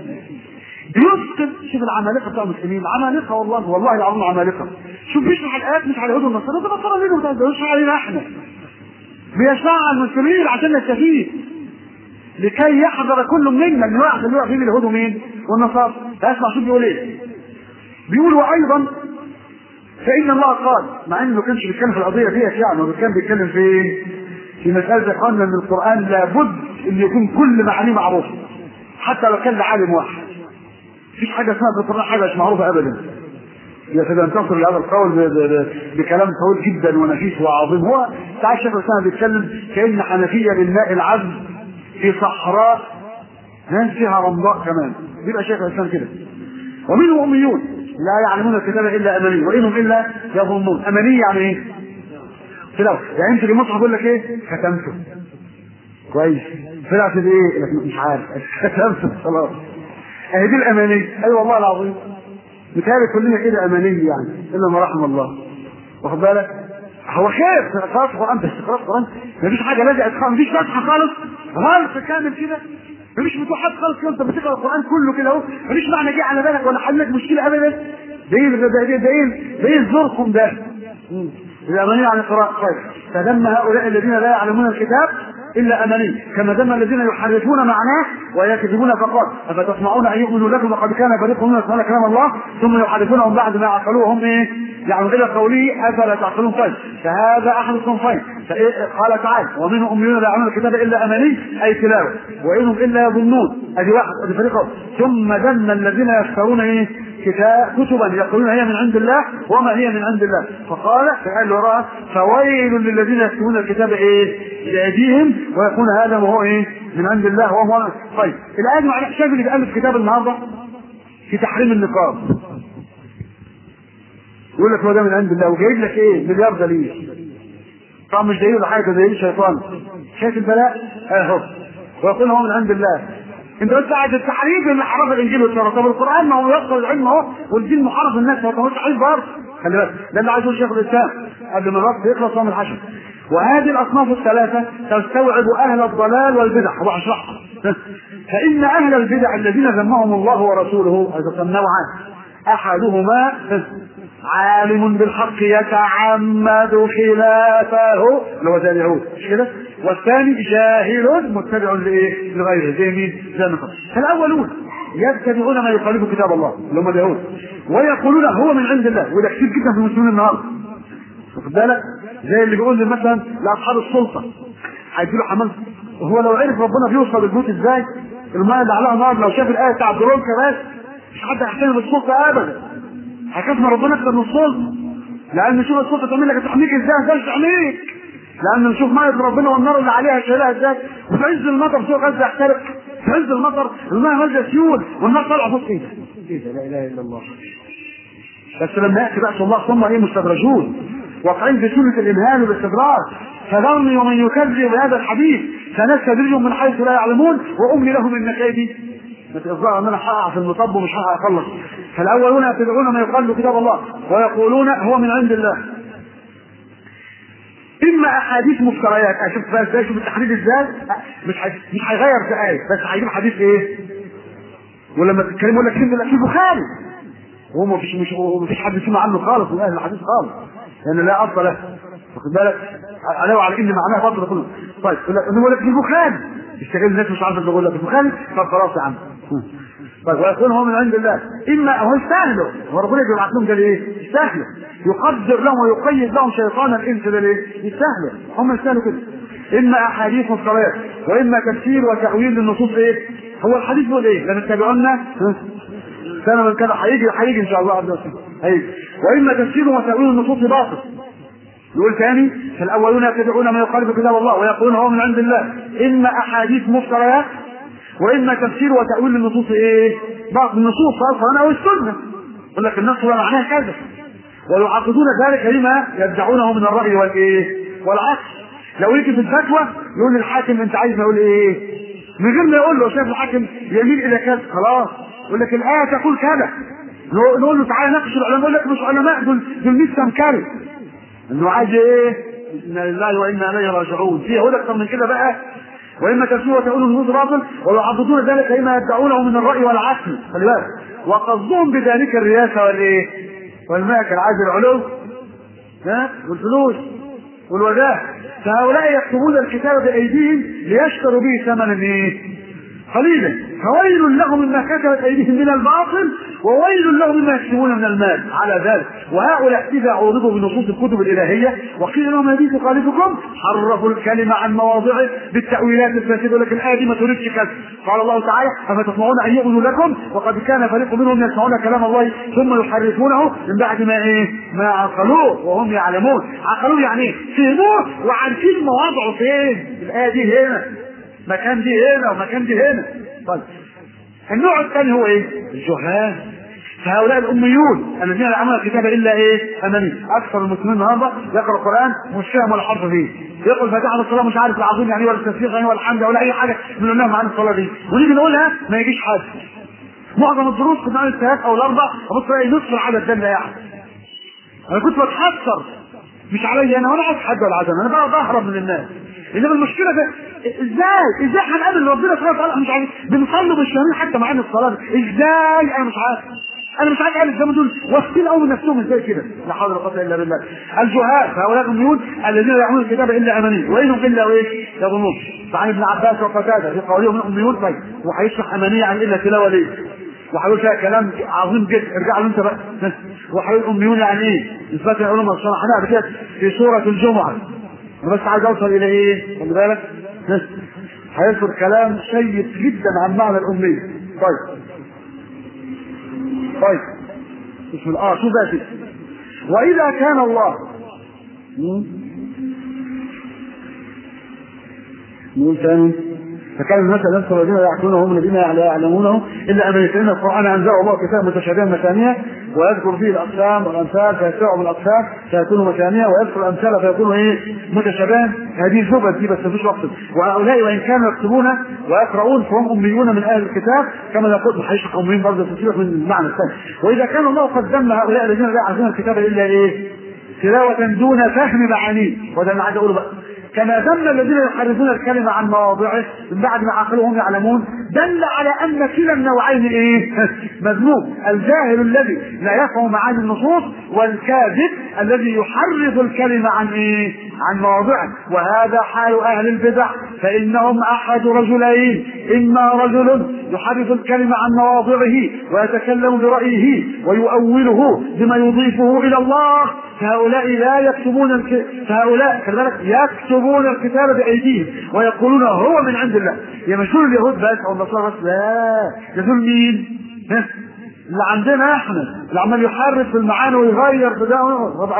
بيسقط شوف العمالقة بتوع المسلمين عمالقة والله والله العظيم عمالقة شوف بيشرح الآيات مش على اليهود والنصارى ده نصارى منهم ما بيشرح علينا احنا بيشرح على المسلمين عشان نستفيد لكي يحذر كل منا من واحد اللي يقع فيه اليهود ومين والنصارى اسمع شوف بيقول ايه بيقول وايضا فإن الله قال مع انه ما كانش بيتكلم في القضية ديت يعني هو كان بيتكلم في في مسألة قلنا ان القرآن لابد ان يكون كل معانيه معروفة حتى لو كان لعالم واحد مفيش حاجة اسمها في القرآن حاجة مش معروفة أبدا يا سيدي انتصر لهذا القول ب- ب- بكلام طويل جدا ونفيس وعظيم هو تعال الشيخ الاسلام بيتكلم كأن حنفية للماء العذب في صحراء ها فيها رمضاء كمان بيبقى شيخ الاسلام كده ومنهم اميون لا يعلمون الكتاب الا اماني وانهم الا يظنون اماني يعني ايه؟ كده يعني انت المصحف يقول لك ايه؟ ختمته كويس طلعت بايه؟ لك مش عارف ختمته خلاص اهي دي الاماني اي أيوة والله العظيم متهيألي كلنا كده اماني يعني الا ما رحم الله واخد بالك؟ هو خير قراءة القرآن بس قراءة القرآن مفيش حاجة لازقة خالص مفيش فتحة خالص غلط كامل كده مفيش فتوحات خالص كده انت بتقرا القرآن كله كده اهو مفيش معنى جه على بالك ولا حل لك مشكلة أبدا ده ايه ده ايه ده ايه ده ايه زوركم ده الأماني عن القراءة طيب فذم هؤلاء الذين لا يعلمون الكتاب إلا أماني كما ذم الذين يحرفون معناه ويكذبون فقال أفتسمعون أن يؤمنوا لكم وقد كان فريق منهم يسمعون كلام الله ثم يحرفونهم بعد ما عقلوه هم إيه؟ يعني إلى قوله أفلا تعقلون طيب فهذا أحد الصنفين فإيه- قال تعالى ومنهم أميون لا يعلمون الكتاب إلا أماني أي تلاوة وإنهم إلا يظنون أدي واحد أدي فريق أول. ثم ذم الذين يفترون إيه؟ كتاب كتبا يقولون هي من عند الله وما هي من عند الله فقال فقال وراء فويل للذين يكتبون الكتاب ايه بايديهم ويقول هذا وهو ايه من عند الله وهو طيب الايه دي معناها شايف اللي بيالف كتاب النهارده في تحريم النقاب يقول لك هو ده من عند الله وجايب لك ايه مليار دليل طبعا مش دليل ولا حاجه دليل شيطان شايف البلاء اهو ويقول هو من عند الله انت بس قاعد التحريف اللي حرف الانجيل والتوراه طب القران ما هو يقصد العلم اهو والدين محرف الناس هو مش تحريف برضه خلي بالك ده اللي عايز يقول شيخ الاسلام قبل ما الوقت يخلص يوم الحشر وهذه الاصناف الثلاثه تستوعب اهل الضلال والبدع واشرحها فان اهل البدع الذين ذمهم الله ورسوله هذا نوعان احدهما عالم بالحق يتعمد خلافه اللي هو زي اليهود مش كده؟ والثاني جاهل متبع لايه؟ لغيره زي مين؟ زي ما فالاولون يتبعون ما يخالف كتاب الله اللي هم اليهود ويقولون هو من عند الله وده كتير جدا في المسلمين النهارده واخد بالك؟ زي اللي بيقول مثلا لاصحاب السلطه هيديله حمام وهو لو عرف ربنا بيوصل البيوت ازاي الماء اللي عليها نار لو شاف الايه بتاع الدرون بس مش حد هيحترم بالسلطه ابدا هيخاف من ربنا اكتر من السلطه لان شوف السلطه تعمل لك تحميك ازاي ازاي تحميك لان نشوف ميه ربنا والنار اللي عليها شايلها ازاي وفي عز المطر سوق غزه يحترق في عز المطر الماء نازله سيول والنار طالعه فوق ايه ده؟ ايه ده لا اله الا الله بس لما ياتي باس الله ثم ايه مستدرجون واقعين في سنه الامهال والاستدراج فذرني ومن يكذب بهذا الحديث سنستدرجهم من حيث لا يعلمون واملي لهم ان كيدي الظاهر ان انا هقع في المطب ومش هقع اخلص فالاولون يتبعون ما يقال كتاب الله ويقولون هو من عند الله اما احاديث مفتريات اشوف بقى ازاي شوف التحديد ازاي مش حي... مش هيغير في ايه بس هيجيب حديث ايه ولما تتكلم يقول لك في البخاري وهو مفيش مش مفيش حد يسمع عنه خالص من اهل الحديث خالص لان لا اصل له واخد بالك علاوه على ان معناه فضل كله طيب يقول لك في البخاري يستغل الناس مش عارفه تقول لك البخاري طب خلاص يا عم طيب ويكون هو من عند الله اما هو يستاهله هو ربنا بيبعت لهم ده ليه؟ يستاهله يقدر لهم ويقيد لهم شيطان الانس ده ليه؟ يستاهله هم يستاهلوا كده اما احاديث مفتريات واما تفسير وتاويل للنصوص ايه؟ هو الحديث بيقول ايه؟ لما تتابعونا سنه من كده هيجي هيجي ان شاء الله عز وجل هيجي واما تفسير وتاويل النصوص باطل يقول ثاني فالاولون يتبعون ما يخالف كتاب الله ويقولون هو من عند الله اما احاديث مفتريات واما تفسير وتاويل النصوص ايه؟ بعض النصوص القران او السنه يقول لك النص هو معناه كذا ويعقدون ذلك لما يدعونه من الراي والايه؟ والعكس لو يجي في الفتوى يقول للحاكم انت عايز اقول ايه؟ من غير ما يقول له شايف الحاكم يميل الى كذا خلاص يقول لك الايه تقول كذا نقول له تعالى ناقش العلماء يقول لك مش علماء دول دول لسه مكاري انه عايز ايه؟ انا لله وانا اليه راجعون في يقول اكثر من كده بقى واما تفسير وتقول النصوص باطل ويعضدون ذلك لما يدعونه من الراي والعقل خلي بالك وقصدهم بذلك الرياسه والايه؟ والماكل عايز العلو ها والفلوس والوجاه فهؤلاء يكتبون الكتاب بايديهم ليشتروا به ثمنا ايه؟ قليلا فويل لهم مما كتبت ايديهم من الباطل وويل لهم مما يكسبون من المال على ذلك وهؤلاء اذا عوضوا بنصوص الكتب الالهيه وقيل لهم هذه تخالفكم حرفوا الكلمه عن مواضعه بالتاويلات الفاسده لكن الايه دي ما تريدش كذا قال الله تعالى افتطمعون ان يؤمنوا لكم وقد كان فريق منهم يسمعون كلام الله ثم يحرفونه من بعد ما ايه ما عقلوه وهم يعلمون عقلوه يعني ايه فهموه وعارفين مواضعه فين الايه دي هنا مكان دي هنا ومكان دي هنا طيب النوع الثاني هو ايه الجهال فهؤلاء الاميون الذين لا يعلمون الكتاب الا ايه امامي اكثر المسلمين النهارده يقرا القران مش فاهم ولا حرف فيه يقرا الفاتحه الصلاه مش عارف العظيم يعني ولا التسبيح يعني ولا الحمد ولا اي حاجه من لهم عن الصلاه دي ونيجي نقولها ما يجيش حد معظم الدروس كنت عامل الثلاث او الاربع ابص الاقي نصف العدد ده لا يعني انا كنت بتحسر مش عليا انا ولا عايز حد ولا عدم انا بقى بهرب من الناس انما المشكله ده ازاي ازاي هنقابل ربنا سبحانه وتعالى مش عارف بنصلي مش فاهمين حتى معانا الصلاه ازاي انا مش عارف انا مش عارف اهل دول واثقين قوي من نفسهم ازاي كده لا حول ولا قوه الا بالله الجهال هؤلاء الاميون الذين لا يعلمون الكتاب الا اماني وانهم الا ايه يظنون فعن ابن عباس وقتاده في قولهم الاميون طيب وهيشرح امانيه عن الا تلاوه ليه وهيقول فيها كلام عظيم جدا ارجع له انت بقى وهيقول اميون يعني ايه اثبات العلوم والصلاح هنعرف كده في سوره الجمعه انا بس عايز اوصل الى ايه خلي بالك هيذكر كلام شيق جدا عن معنى الاميه طيب طيب بسم الله اه شو ذاتي واذا كان الله نقول ثاني فكان المثل يذكر الذين يعقلونه هم الذين لا يعلمونه الا امريكان القران انزل الله كتاب متشابها مثانيه ويذكر فيه الاقسام والامثال فيتبع بالاقسام فيكون مثانيه ويذكر الامثال فيكون ايه متشابها هذه الزبد دي بس مفيش وقت وهؤلاء وان كانوا يكتبون ويقرؤون فهم اميون من اهل الكتاب كما نقول محيش اميين برضه تسيبك من المعنى الثاني واذا كان الله قد ذم هؤلاء الذين لا يعرفون الكتاب الا ايه؟ تلاوة دون فهم معانيه وده اللي عايز اقوله بقى كما ذم الذين يحرفون الكلمة عن مواضعه من بعد ما عقلهم يعلمون دل على أن كلا النوعين إيه؟ مذموم الجاهل الذي لا يفهم معاني النصوص والكاذب الذي يحرف الكلمة عن إيه؟ عن مواضعه وهذا حال أهل البدع فإنهم أحد رجلين إما رجل يحرف الكلمة عن مواضعه ويتكلم برأيه ويؤوله بما يضيفه إلى الله فهؤلاء لا يكتبون الك... فهؤلاء خلي بالك يكتبون الكتاب بايديهم ويقولون هو من عند الله يا مش دول اليهود بس او النصارى بس لا ده دول مين؟ ها؟ اللي عندنا احنا اللي عمال يحرف في المعاني ويغير في ده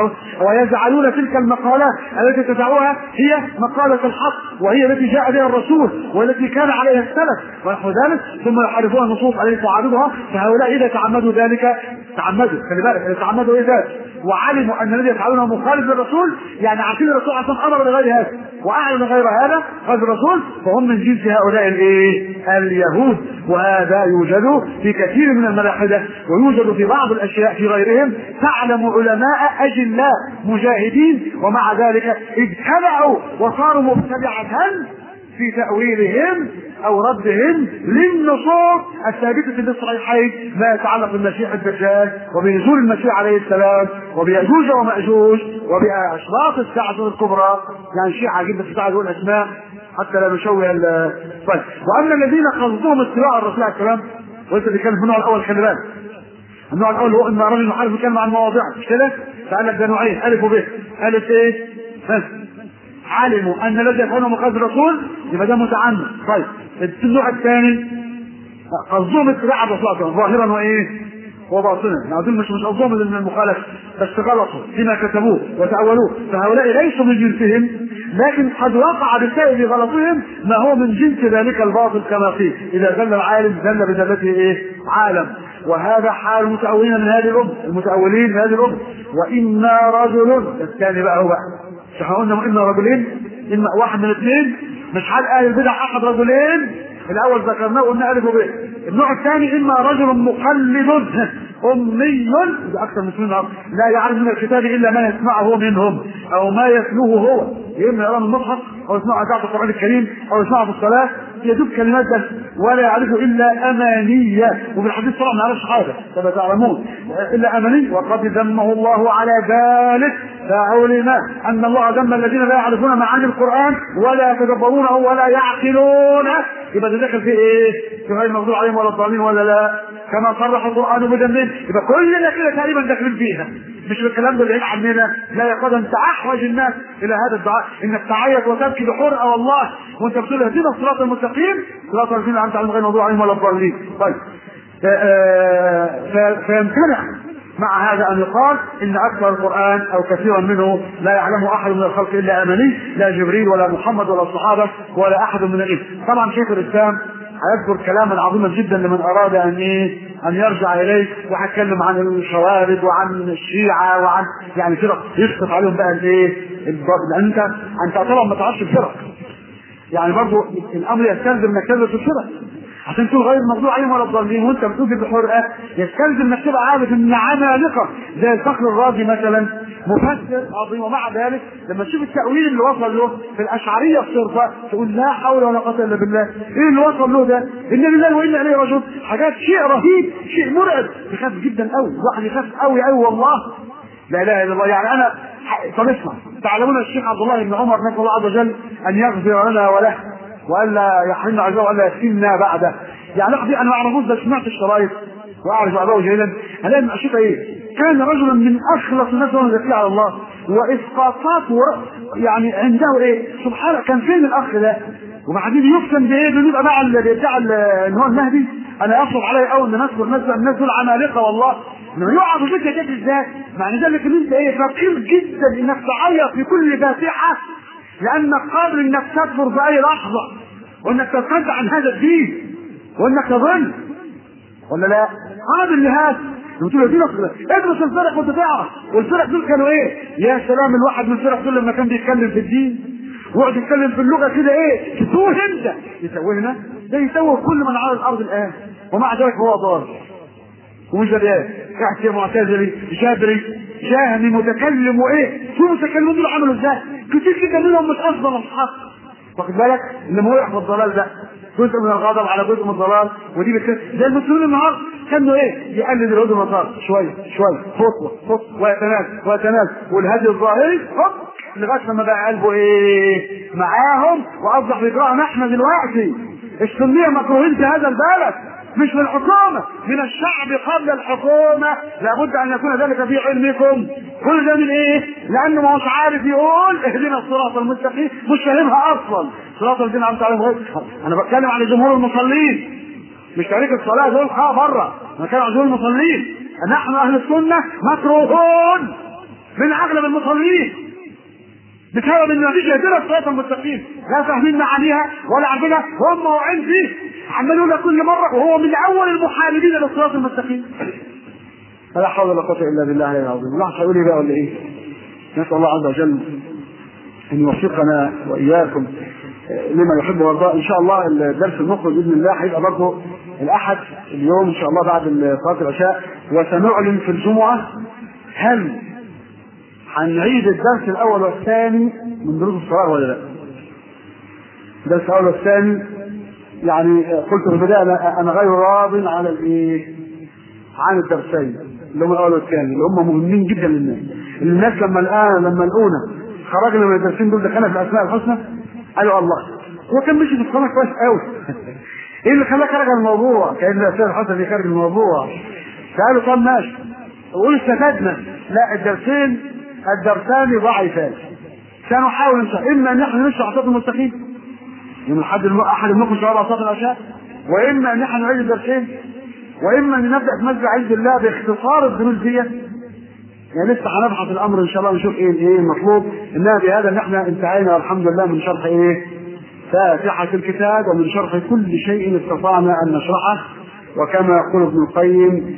ويجعلون تلك المقالات التي تدعوها هي مقالة الحق وهي التي جاء بها الرسول والتي كان عليها السلف ونحو ذلك ثم يحرفون النصوص التي تعارضها فهؤلاء اذا تعمدوا ذلك تعمدوا خلي بالك اذا تعمدوا ايه ذلك وعلموا ان الذي يفعلونه مخالف للرسول يعني عارفين الرسول عشان امر بغير هذا واعلن غير هذا غير الرسول فهم من جنس هؤلاء الايه؟ اليهود وهذا يوجد في كثير من الملاحده ويوجد في بعض الاشياء في غيرهم تعلم علماء اجلاء مجاهدين ومع ذلك اجتمعوا وصاروا مبتدعه في تأويلهم أو ردهم للنصوص الثابتة في الصحيحين ما يتعلق بالمسيح الدجال وبنزول المسيح عليه السلام وبيأجوج ومأجوج وبأشراط الساعة الكبرى يعني شيء عجيب بس تعال يقول أسماء حتى لا نشوه طيب وأما الذين قصدهم اتباع الرسول عليه السلام وأنت بتتكلم في النوع الأول خلي بالك النوع الأول هو إن رجل محارب يتكلم عن مواضيع مش كده؟ فقال لك ده نوعين ألف وب ألف إيه؟ ها علموا ان الذي يفعله مقاصد الرسول يبقى ده متعمد طيب النوع الثاني قصدهم اتباع الرسول ظاهرا وايه وباطنا يعني دول مش مش قصدهم من المخالفه بس غلطوا فيما كتبوه وتأولوه فهؤلاء ليسوا من جنسهم لكن قد وقع بسبب غلطهم ما هو من جنس ذلك الباطل كما قيل اذا زل العالم زل بزلته ايه عالم وهذا حال المتأولين من هذه الأمة المتأولين من هذه الأمة وإنا رجل الثاني بقى هو احنا قلنا إما رجلين إما واحد من الاثنين مش حال أهل البدع أحد رجلين الأول ذكرناه قلنا ألف وب النوع الثاني إما رجل مقلد أمي ده أكثر من اثنين لا يعرف من الكتاب إلا ما يسمعه منهم أو ما يتلوه هو يا إما يراه من المصحف أو يسمعه إذاعة القرآن الكريم أو يسمعه في الصلاة يدوب كلمات بس ولا يعرف إلا أمانية وفي الحديث طبعا ما يعرفش حاجة كما تعلمون إلا أماني وقد ذمه الله على ذلك فعلم أن الله ذم الذين لا يعرفون معاني القرآن ولا يتدبرونه ولا يعقلونه يبقى ده داخل في إيه؟ في غير المغضوب عليهم ولا الضالين ولا لا كما صرح القرآن بذنبهم يبقى كلنا كده تقريبا داخلين فيها مش الكلام ده بعيد عننا لا يقاد انت احوج الناس الى هذا الدعاء انك تعيط وتبكي بحرقه والله وانت بتقول اهدنا الصراط المستقيم صراط الذين انعمت عليهم غير المغضوب عليهم ولا الضالين طيب فيمتنع مع هذا ان يقال ان اكثر القران او كثيرا منه لا يعلمه احد من الخلق الا امني لا جبريل ولا محمد ولا الصحابه ولا احد من الانس طبعا شيخ الاسلام هيذكر كلاما عظيما جدا لمن اراد ان ايه ان يرجع اليه وهتكلم عن الشوارد وعن الشيعه وعن يعني فرق يسقط عليهم بقى الايه لان انت انت طبعا ما تعرفش الفرق يعني برضه الامر يستلزم انك تدرس الفرق عشان تقول غير المغضوب عليهم ولا الضالين وانت بتوجد بحرقه يستلزم انك تبقى عارف ان عمالقه زي الفخر الرازي مثلا مفسر عظيم ومع ذلك لما تشوف التاويل اللي وصل له في الاشعريه الصرفه تقول لا حول ولا قوه الا بالله ايه اللي وصل له ده؟ ان لله وانا اليه راجعون حاجات شيء رهيب شيء مرعب يخاف جدا قوي الواحد يخاف قوي قوي والله لا اله الا الله يعني انا طب اسمع تعلمون الشيخ عبد الله بن عمر نسال الله عز وجل ان يغفر لنا وله والا يحرمنا عز وجل والا يفتنا بعده يعني لحظه انا ما اعرفوش بس سمعت الشرايط واعرف اباه جيدا الاقي اشوف ايه كان رجلا من اخلص الناس وانا على الله واسقاطات و... يعني عنده ايه سبحان كان فين الاخ ده وبعدين يفتن بايه انه يبقى مع اللي بتاع ان هو المهدي انا يصعب علي قوي ان نذكر الناس الناس دول عمالقه والله انه يقع في فكره كده ازاي؟ معنى ذلك ان انت ايه فقير جدا انك تعيط في كل فاتحه لانك قادر انك تكفر في اي لحظه وانك ترتد عن هذا الدين وانك تظن ولا لا؟ هذا اللي هذا بتقول له دي ادرس الفرق وانت تعرف والفرق دول كانوا ايه؟ يا سلام الواحد من الفرق دول لما كان بيتكلم في الدين ويقعد يتكلم في اللغه كده ايه؟ تتوه انت يسوينا ده يسوي كل من على الارض الان ومع ذلك هو ضال ومش دريان احكي معتزلي جابري جاهمي متكلم وايه شو المتكلمين دول عملوا ازاي كتير جدا منهم مش افضل الحق واخد بالك انما وقع في الضلال ده جزء من الغضب على جزء من الضلال ودي بتكلم زي المسلمين النهارده كانوا ايه يقلد اليهود والنصارى شويه شويه خطوه خطوه ويتنازل ويتنازل والهدي الظاهري هوب لغايه لما بقى قلبه ايه معاهم واصبح بيكرهنا احنا دلوقتي السنيه مكروهين في هذا البلد مش من الحكومة من الشعب قبل الحكومة لابد أن يكون ذلك في علمكم كل ده من إيه؟ لأنه ما هوش عارف يقول اهدنا الصراط المستقيم مش فاهمها أصلا صراط الذين أنعمت عليهم غير أنا بتكلم عن جمهور المصلين مش تاريخ الصلاة دول اه بره أنا بتكلم عن جمهور المصلين نحن أهل السنة مكروهون من أغلب المصلين بسبب ان مفيش اهدنا الصراط المستقيم لا فاهمين معانيها ولا عارفينها هم واقعين فيه عمال يقول كل مره وهو من اول المحاربين للصراط المستقيم فلا حول ولا قوه الا بالله العلي العظيم الله هيقول ايه بقى ولا ايه؟ نسال الله عز وجل ان يوفقنا واياكم لما يحب ويرضاه ان شاء الله الدرس المقبل باذن الله هيبقى برضه الاحد اليوم ان شاء الله بعد صلاه العشاء وسنعلن في الجمعه هل هنعيد الدرس الاول والثاني من دروس الصلاه ولا لا؟ الدرس الاول والثاني يعني قلت في البدايه انا انا غير راض على الايه؟ عن الدرسين اللي هم الاول والثاني اللي هم مهمين جدا للناس الناس لما الان لما لقونا خرجنا من الدرسين دول دخلنا في الاسماء الحسنى قالوا الله هو كان مشي في الصلاه كويس قوي ايه اللي خلاك خرج عن الموضوع؟ كان الاسماء الحسنى خارج الموضوع فقالوا طب ماشي وقول استفدنا لا الدرسين الدرسان ضعيفان سنحاول ان شاء اما ان نحن نشرح صوت المستقيم يوم الاحد احد منكم شرع صوت العشاء واما ان نحن نعيد الدرسين واما ان نبدا في مسجد عز الله باختصار الدروس دي يعني لسه هنبحث الامر ان شاء الله نشوف ايه ايه المطلوب انها بهذا ان احنا انتهينا والحمد لله من شرح ايه فاتحة الكتاب ومن شرح كل شيء استطعنا ان نشرحه وكما يقول ابن القيم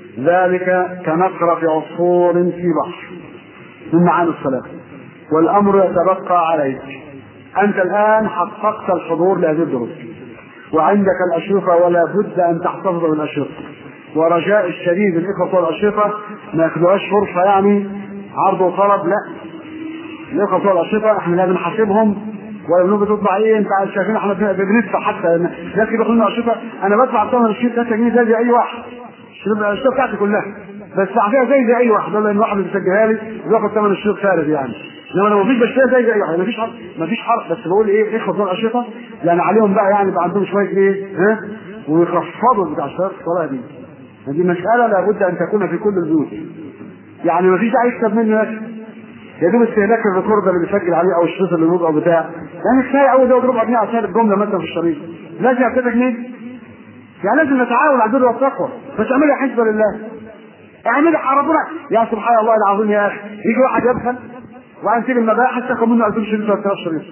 ذلك كنقرة عصفور في بحر من معاني الصلاة والأمر يتبقى عليك أنت الآن حققت الحضور لهذه الدروس وعندك الأشرفة ولا بد أن تحتفظ بالأشرفة ورجاء الشديد الإخوة بتوع الأشرفة ما ياخدوهاش فرصة يعني عرض وطلب لا الإخوة بتوع الأشرفة احنا لا بنحاسبهم ولا بنقول بتطلع ايه انت شايفين احنا بندفع حتى ناس كده بياخدوا اشرفه انا بدفع ثمن الشيء 3 جنيه زي اي واحد الاشرفه بتاعتي كلها بس فيها زي زي اي واحد ولا ان واحد بيسجلها لي وياخد ثمن الشيء خارج يعني انما انا مفيش بشتريها زي زي اي واحد مفيش حرف مفيش حرف بس بقول ايه اخوه بتوع الاشرفه لان عليهم بقى يعني يبقى عندهم شويه ايه ها ويخفضوا بتاع الشهادة الصلاه دي هذه مساله لابد ان تكون في كل البيوت يعني مفيش داعي يكسب مني بس يا دوب استهلاك الريكورد اللي بيسجل عليه او الشريط اللي بيبقى بتاع يعني كفايه قوي ده ربع جنيه عشان الجمله مثلا في الشريط لازم كده جنيه يعني لازم نتعاون على البر والتقوى بس اعملها حسبه لله اعملها ربنا يا سبحان الله العظيم يا اخي يجي واحد يبخل وبعدين تيجي المباحث تاخد منه 2000 شريط ولا 3000 شريط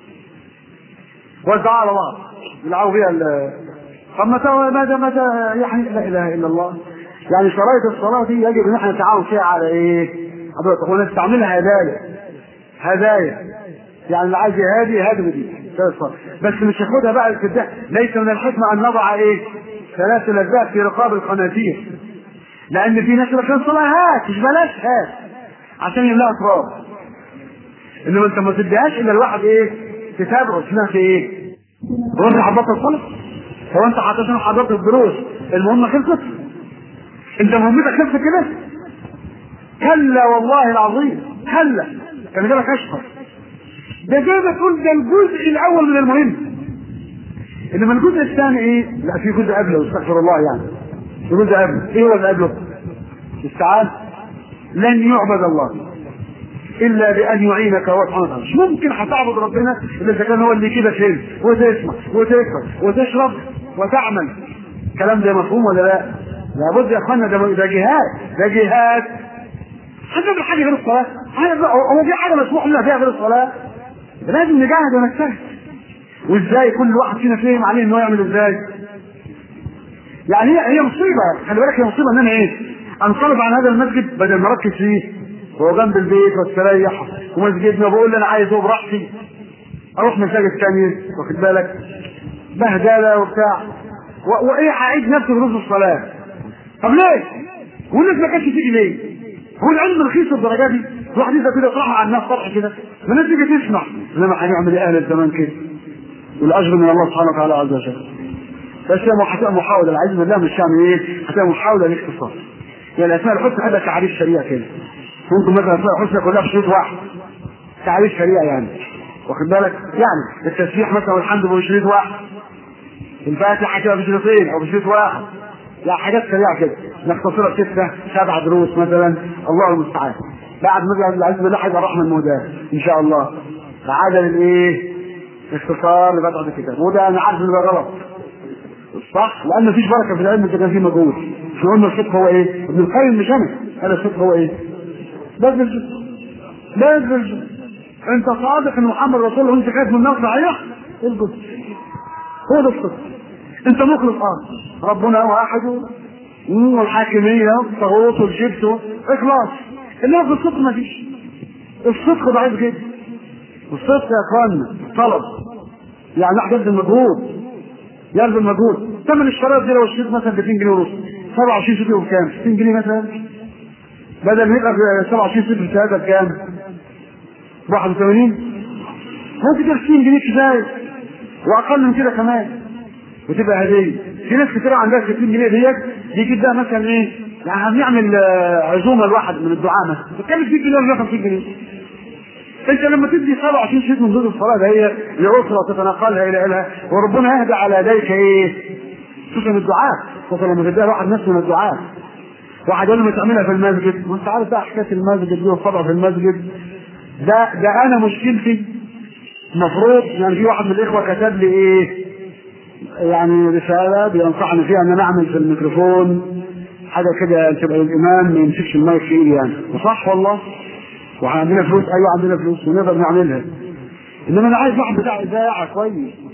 وزعها على بعض يلعبوا بيها طب متى ماذا متى يعني لا اله الا الله يعني شرائط الصلاه دي يجب ان احنا نتعاون فيها على ايه؟ حضرتك ونستعملها هدايا هدايا يعني اللي عايز يهادي يهادي دي بس مش ياخدها بقى الكتاب ليس من الحكمه ان نضع ايه؟ ثلاث لذات في رقاب الخنازير لان في ناس كان صلاه هات مش بلاش هات عشان يملاها تراب انما انت ما تديهاش الا الواحد ايه؟ تتابعه اسمها في ايه؟ هو انت حضرت الصلاه؟ هو انت حضرت حضرت الدروس المهمه خلصت؟ انت مهمتك خلصت كده؟ كلا والله العظيم كلا كان جابك اشهر ده جاي تقول ده الجزء الاول من المهم انما الجزء الثاني ايه؟ لا في جزء قبله استغفر الله يعني في جزء قبله ايه هو اللي قبله؟ استعاذ لن يعبد الله الا بان يعينك هو سبحانه وتعالى مش ممكن هتعبد ربنا الا اذا كان هو اللي كده فين وتسمع وتكبر وتشرب وتعمل الكلام ده مفهوم ولا لا؟ لابد يا اخوانا ده ده جهاد ده جهاد حاجه حاجه غير الصلاه حاجه هو في حاجه مسموح لنا فيها غير الصلاه لازم نجاهد ونجتهد وازاي كل واحد فينا فهم عليه ان هو يعمل ازاي يعني هي هي مصيبه خلي بالك هي مصيبه ان انا ايه انصرف عن هذا المسجد بدل ما اركز فيه وهو جنب البيت واستريح ومسجدنا بقول اللي انا عايزه براحتي اروح مساجد ثانيه واخد بالك بهدله وبتاع و- وايه هعيد نفس دروس الصلاه طب ليه؟ والناس ما كانتش تيجي ليه؟ هو العلم رخيص الدرجه دي؟ الواحد يبقى كده يطرحها على الناس طرح كده ما الناس تيجي تسمع انما هنعمل ايه اهل الزمان كده؟ والاجر من الله سبحانه وتعالى عز وجل بس هي هتبقى محاوله العلم بالله مش يعني ايه؟ هتبقى محاوله لاختصار يعني الاسماء الحسنى هذا تعريف شريعه كده ممكن مثلا الاسماء الحسنى كلها في شريط واحد تعريف شريعه يعني واخد بالك؟ يعني التسبيح مثلا والحمد لله شريط واحد الفاتحه كده بشريطين او بشريط واحد لا حاجات سريعه كده نختصرها ستة سبع دروس مثلا الله المستعان بعد ما العز بالله هيبقى رحمه المهداه ان شاء الله بعد الايه؟ اختصار لبضعة الكتاب وده انا عارف ان ده غلط صح لان مفيش بركه في العلم اذا كان فيه مجهود احنا قلنا الصدق هو ايه؟ ابن القيم مش انا انا الصدق هو ايه؟ بذل الجهد بذل الجهد انت صادق ان محمد رسول الله وانت خايف من النار صحيح؟ الجهد هو ده الصدق انت مخلص اه ربنا واحد والحاكمية والطاغوت والجبت اخلاص انما في الصدق ما فيش الصدق ضعيف جدا الصدق يا اخوانا طلب يعني واحد يبذل مجهود يبذل مجهود ثمن الشرائط دي لو اشتريت مثلا ب 2 جنيه ونص 27 شيء بكام؟ 60 جنيه مثلا بدل ما يبقى ب 27 شيء بشهاده بكام؟ 81 ممكن تبقى 60 جنيه كفايه واقل من كده كمان وتبقى هديه في ناس كتير عندها 60 جنيه ديت بيجيب ده مثلا ايه يعني هنعمل آه، عزومه لواحد من الدعاء مثلا بتكلف 100 جنيه ولا 50 جنيه انت لما تدي 27 شيء من ضد الصلاه ده هي لاسره تتنقلها الى الها وربنا يهدى على يديك ايه؟ خصوصا الدعاء خصوصا لما تديها واحد ناس من الدعاء واحد يقول لي ما تعملها في المسجد وانت عارف بقى حكايه المسجد دي والطبع في المسجد ده ده انا مشكلتي المفروض يعني في واحد من الاخوه كتب لي ايه يعني رساله بينصحني فيها ان انا اعمل في الميكروفون حاجه كده تبقى الامام ما يمسكش المايك في ايدي يعني وصح والله وعندنا فلوس ايوه عندنا فلوس ونقدر نعملها انما انا عايز واحد بتاع اذاعه كويس